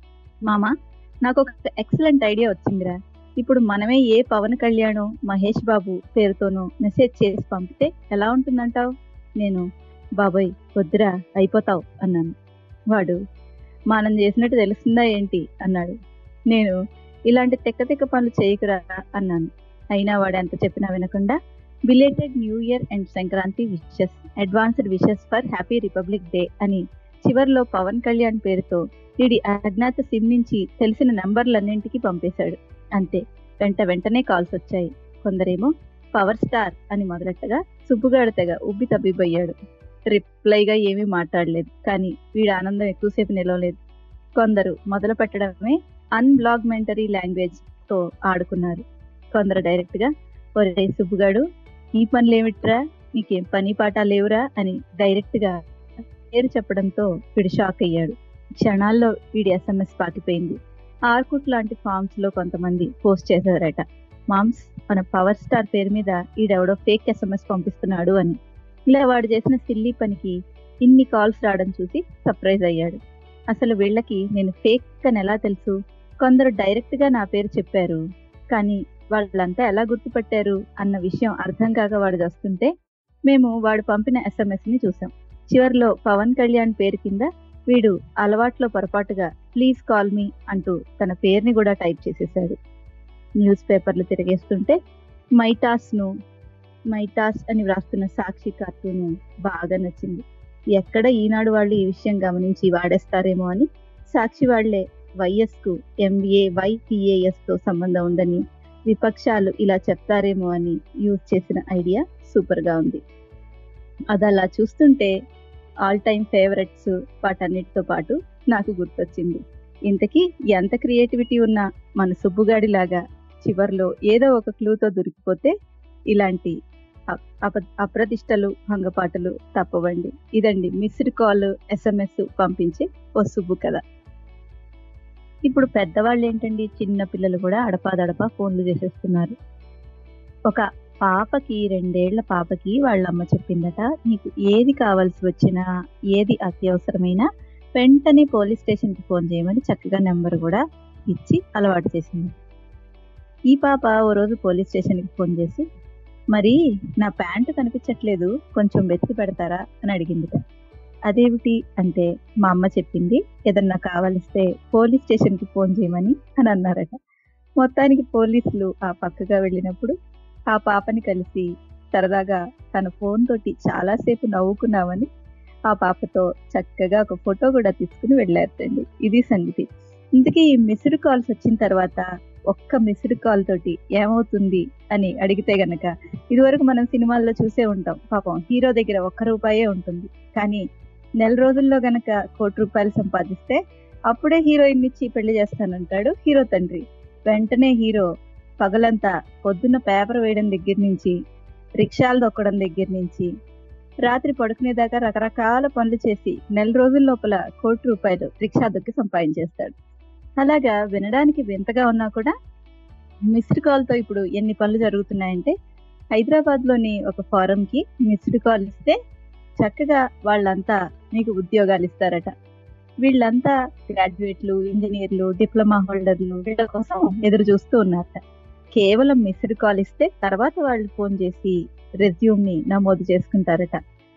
మామా నాకు ఒక ఎక్సలెంట్ ఐడియా వచ్చిందిరా ఇప్పుడు మనమే ఏ పవన్ కళ్యాణ్ మహేష్ బాబు పేరుతోనో మెసేజ్ చేసి పంపితే ఎలా ఉంటుందంటావు నేను బాబాయ్ వద్దురా అయిపోతావు అన్నాను వాడు మనం చేసినట్టు తెలుస్తుందా ఏంటి అన్నాడు నేను ఇలాంటి తెక్క తెక్క పనులు చేయకురా అన్నాను అయినా వాడు ఎంత చెప్పినా వినకుండా belated new year and Sankranti wishes advanced wishes for happy republic day అని చివర్లో పవన్ కళ్యాణ్ పేరుతో వీడి అజ్ఞాత సిమ్ నుంచి తెలిసిన నంబర్లన్నింటికి పంపేశాడు అంతే వెంట వెంటనే కాల్స్ వచ్చాయి కొందరేమో పవర్ స్టార్ అని మొదలెట్టగా సుబ్బుగాడు తెగ ఉబ్బి తబ్బిబ్బయ్యాడు రిప్లైగా ఏమీ మాట్లాడలేదు కానీ వీడి ఆనందం ఎక్కువసేపు నిలవలేదు కొందరు మొదలు పెట్టడమే అన్బ్లాగ్మెంటరీ లాంగ్వేజ్ తో ఆడుకున్నారు కొందరు డైరెక్ట్ గా ఒరే సుబ్బుగాడు ఈ పనులేమిట్రా నీకేం పని పాట లేవురా అని డైరెక్ట్ గా పేరు చెప్పడంతో వీడు షాక్ అయ్యాడు క్షణాల్లో వీడి ఎస్ఎంఎస్ పాకిపోయింది ఆర్కుట్ లాంటి ఫామ్స్ లో కొంతమంది పోస్ట్ చేశారట మామ్స్ మన పవర్ స్టార్ పేరు మీద ఈడెవడో ఫేక్ ఎస్ఎంఎస్ పంపిస్తున్నాడు అని ఇలా వాడు చేసిన సిల్లీ పనికి ఇన్ని కాల్స్ రావడం చూసి సర్ప్రైజ్ అయ్యాడు అసలు వీళ్ళకి నేను ఫేక్ అని ఎలా తెలుసు కొందరు డైరెక్ట్ గా నా పేరు చెప్పారు కానీ వాళ్ళంతా ఎలా గుర్తుపట్టారు అన్న విషయం అర్థం కాక వాడు వస్తుంటే మేము వాడు పంపిన ఎస్ఎంఎస్ ని చూసాం చివర్లో పవన్ కళ్యాణ్ పేరు కింద వీడు అలవాట్లో పొరపాటుగా ప్లీజ్ కాల్ మీ అంటూ తన పేరుని కూడా టైప్ చేసేశాడు న్యూస్ పేపర్లు తిరిగేస్తుంటే మైటాస్ ను మైటాస్ అని వ్రాస్తున్న సాక్షి కార్టూన్ బాగా నచ్చింది ఎక్కడ ఈనాడు వాళ్ళు ఈ విషయం గమనించి వాడేస్తారేమో అని సాక్షి వాళ్లే వైఎస్ కు ఎంఏ వైపిఏఎస్ తో సంబంధం ఉందని విపక్షాలు ఇలా చెప్తారేమో అని యూజ్ చేసిన ఐడియా సూపర్ గా ఉంది అది అలా చూస్తుంటే ఆల్ టైమ్ ఫేవరెట్స్ వాటన్నిటితో పాటు నాకు గుర్తొచ్చింది ఇంతకీ ఎంత క్రియేటివిటీ ఉన్న మన సుబ్బుగాడి లాగా చివర్లో ఏదో ఒక క్లూతో దొరికిపోతే ఇలాంటి అ- అప- అప్రతిష్టలు భంగపాటలు తప్పవండి ఇదండి మిస్డ్ కాల్ ఎస్ఎంఎస్ పంపించే ఓ సుబ్బు కథ ఇప్పుడు పెద్దవాళ్ళు ఏంటండి చిన్న పిల్లలు కూడా అడపాదడపా ఫోన్లు చేసేస్తున్నారు ఒక పాపకి రెండేళ్ల పాపకి వాళ్ళ అమ్మ చెప్పిందట నీకు ఏది కావాల్సి వచ్చినా ఏది అత్యవసరమైనా వెంటనే పోలీస్ స్టేషన్కి ఫోన్ చేయమని చక్కగా నెంబర్ కూడా ఇచ్చి అలవాటు చేసింది ఈ పాప ఓ రోజు పోలీస్ స్టేషన్కి ఫోన్ చేసి మరి నా ప్యాంటు కనిపించట్లేదు కొంచెం వెతికి పెడతారా అని అడిగిందిట అదేమిటి అంటే మా అమ్మ చెప్పింది ఏదన్నా కావలిస్తే పోలీస్ స్టేషన్కి ఫోన్ చేయమని అని అన్నారట మొత్తానికి పోలీసులు ఆ పక్కగా వెళ్ళినప్పుడు ఆ పాపని కలిసి సరదాగా తన ఫోన్ తోటి చాలాసేపు నవ్వుకున్నామని ఆ పాపతో చక్కగా ఒక ఫోటో కూడా తీసుకుని వెళ్ళారటండి ఇది సంగతి ఇంతకీ ఈ మిస్డ్ కాల్స్ వచ్చిన తర్వాత ఒక్క మిస్డ్ కాల్ తోటి ఏమవుతుంది అని అడిగితే గనక ఇదివరకు మనం సినిమాల్లో చూసే ఉంటాం పాపం హీరో దగ్గర ఒక్క రూపాయే ఉంటుంది కానీ నెల రోజుల్లో గనక కోటి రూపాయలు సంపాదిస్తే అప్పుడే హీరోయిన్ ఇచ్చి పెళ్లి చేస్తానంటాడు హీరో తండ్రి వెంటనే హీరో పగలంతా పొద్దున్న పేపర్ వేయడం దగ్గర నుంచి రిక్షాలు దొక్కడం దగ్గర నుంచి రాత్రి పడుకునేదాకా రకరకాల పనులు చేసి నెల రోజుల లోపల కోటి రూపాయలు రిక్షా దొక్కి సంపాదించేస్తాడు అలాగా వినడానికి వింతగా ఉన్నా కూడా మిస్డ్ కాల్తో ఇప్పుడు ఎన్ని పనులు జరుగుతున్నాయంటే హైదరాబాద్లోని ఒక ఫారంకి మిస్డ్ కాల్ ఇస్తే చక్కగా వాళ్ళంతా మీకు ఉద్యోగాలు ఇస్తారట వీళ్ళంతా గ్రాడ్యుయేట్లు ఇంజనీర్లు డిప్లొమా హోల్డర్లు వీళ్ళ కోసం ఎదురు చూస్తూ ఉన్నారట కేవలం మిస్డ్ కాల్ ఇస్తే తర్వాత వాళ్ళు ఫోన్ చేసి రెజ్యూమ్ ని నమోదు చేసుకుంటారట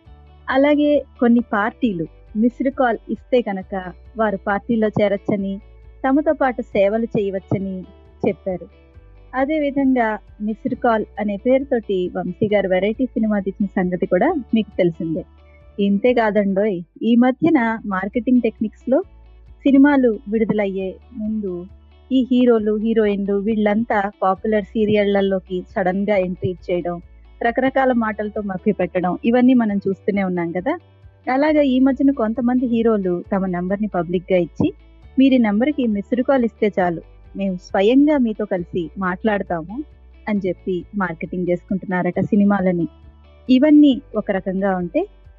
అలాగే కొన్ని పార్టీలు మిస్డ్ కాల్ ఇస్తే కనుక వారు పార్టీలో చేరొచ్చని తమతో పాటు సేవలు చేయవచ్చని చెప్పారు అదే విధంగా మిస్డ్ కాల్ అనే పేరుతోటి వంశీ గారు వెరైటీ సినిమా తీసిన సంగతి కూడా మీకు తెలిసిందే ఇంతే కాదండోయ్ ఈ మధ్యన మార్కెటింగ్ టెక్నిక్స్ లో సినిమాలు విడుదలయ్యే ముందు ఈ హీరోలు హీరోయిన్లు వీళ్ళంతా పాపులర్ సీరియళ్లలోకి సడన్ గా ఎంట్రీ చేయడం రకరకాల మాటలతో మభ్య పెట్టడం ఇవన్నీ మనం చూస్తూనే ఉన్నాం కదా అలాగా ఈ మధ్యన కొంతమంది హీరోలు తమ నెంబర్ ని పబ్లిక్ గా ఇచ్చి మీరు ఈ నెంబర్ కి మిస్డ్ కాల్ ఇస్తే చాలు మేము స్వయంగా మీతో కలిసి మాట్లాడతాము అని చెప్పి మార్కెటింగ్ చేసుకుంటున్నారట సినిమాలని ఇవన్నీ ఒక రకంగా ఉంటే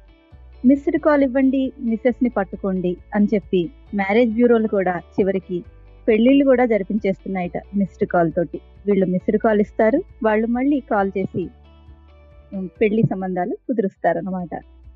మిస్డ్ కాల్ ఇవ్వండి మిస్సెస్ ని పట్టుకోండి అని చెప్పి మ్యారేజ్ బ్యూరోలు కూడా చివరికి పెళ్లిళ్ళు కూడా జరిపించేస్తున్నాయట మిస్డ్ కాల్ తోటి వీళ్ళు మిస్డ్ కాల్ ఇస్తారు వాళ్ళు మళ్ళీ కాల్ చేసి ఉమ్, పెళ్లి సంబంధాలు కుదురుస్తారన్నమాట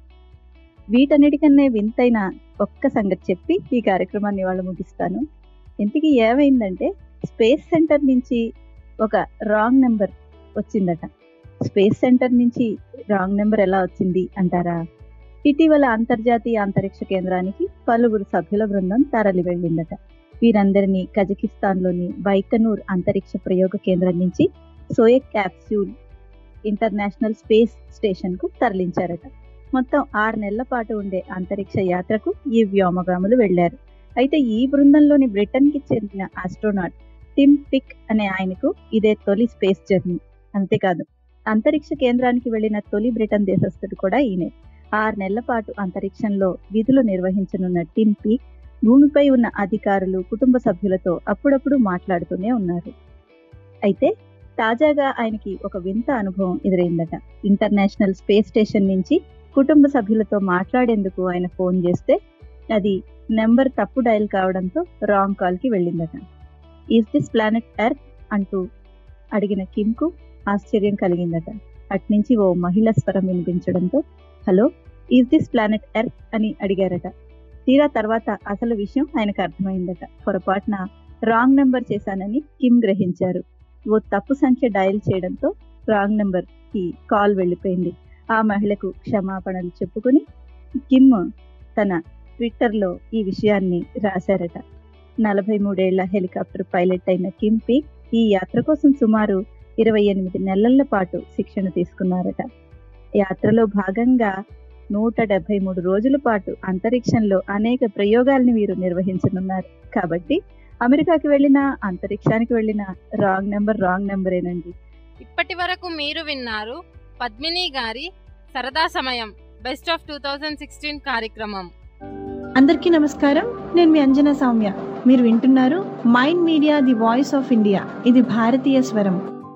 వీటన్నిటికన్నా వింతైన ఒక్క సంగతి చెప్పి ఈ కార్యక్రమాన్ని వాళ్ళు ముగిస్తాను ఇంతకీ ఏమైందంటే స్పేస్ సెంటర్ నుంచి ఒక రాంగ్ నెంబర్ వచ్చిందట స్పేస్ సెంటర్ నుంచి రాంగ్ నెంబర్ ఎలా వచ్చింది అంటారా ఇటీవల అంతర్జాతీయ అంతరిక్ష కేంద్రానికి పలువురు సభ్యుల బృందం తరలి వెళ్ళిందట వీరందరినీ కజకిస్తాన్లోని బైకనూర్ అంతరిక్ష ప్రయోగ కేంద్రం నుంచి Soyuz capsule international space station కు తరలించారట మొత్తం ఆరు నెలల పాటు ఉండే అంతరిక్ష యాత్రకు ఈ వ్యోమగాములు వెళ్లారు అయితే ఈ బృందంలోని బ్రిటన్ కి చెందిన ఆస్ట్రోనాట్ టిమ్ పిక్ అనే ఆయనకు ఇదే తొలి స్పేస్ జర్నీ అంతేకాదు అంతరిక్ష కేంద్రానికి వెళ్లిన తొలి బ్రిటన్ దేశస్థుడు కూడా ఈయనే ఆరు నెలల పాటు అంతరిక్షంలో విధులు నిర్వహించనున్న టిమ్ పిక్ భూమిపై ఉన్న అధికారులు కుటుంబ సభ్యులతో అప్పుడప్పుడు మాట్లాడుతూనే ఉన్నారు అయితే తాజాగా ఆయనకి ఒక వింత అనుభవం ఎదురైందట ఇంటర్నేషనల్ స్పేస్ స్టేషన్ నుంచి కుటుంబ సభ్యులతో మాట్లాడేందుకు ఆయన ఫోన్ చేస్తే అది నెంబర్ తప్పు డయల్ కావడంతో రాంగ్ కాల్ కి వెళ్ళిందట ఈస్ దిస్ ప్లానెట్ ఎర్త్ అంటూ అడిగిన కిమ్ కు ఆశ్చర్యం కలిగిందట అట్నుంచి ఓ మహిళ స్వరం వినిపించడంతో hello is this planet earth అని అడిగారట తీరా తర్వాత అసలు విషయం ఆయనకు అర్థమైందట పొరపాటున రాంగ్ నెంబర్ చేశానని కిమ్ గ్రహించారు ఓ తప్పు సంఖ్య డయల్ చేయడంతో రాంగ్ నెంబర్ కి కాల్ వెళ్ళిపోయింది ఆ మహిళకు క్షమాపణలు చెప్పుకుని కిమ్ తన ట్విట్టర్లో ఈ విషయాన్ని రాశారట నలభై మూడేళ్ల హెలికాప్టర్ పైలట్ అయిన కిమ్ పీ ఈ యాత్ర కోసం సుమారు ఇరవై ఎనిమిది నెలల పాటు శిక్షణ తీసుకున్నారట యాత్రలో భాగంగా నూట డెబ్బై మూడు రోజుల పాటు అంతరిక్షంలో అనేక ప్రయోగాల్ని వీరు నిర్వహించనున్నారు కాబట్టి అమెరికాకి వెళ్ళిన అంతరిక్షానికి వెళ్ళిన రాంగ్ నెంబర్ రాంగ్ నెంబరేనండి ఇప్పటి వరకు మీరు విన్నారు పద్మిని గారి సరదా సమయం best of two thousand sixteen కార్యక్రమం అందరికీ నమస్కారం నేను మీ అంజనా సౌమ్య మీరు వింటున్నారు mind media the voice of India ఇది భారతీయ స్వరం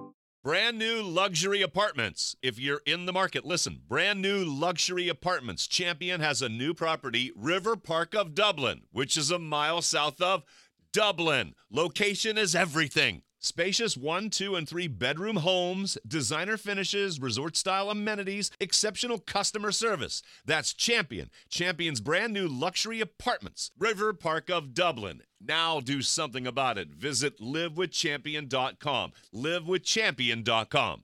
Brand new luxury apartments. If you're in the market, listen. Brand new luxury apartments. Champion has a new property, River Park of Dublin, which is a mile south of Dublin. Location is everything. Spacious one, two, and three bedroom homes, designer finishes, resort style amenities, exceptional customer service. That's Champion. Champion's brand new luxury apartments, River Park of Dublin. Now do something about it. Visit livewithchampion.com. Livewithchampion.com.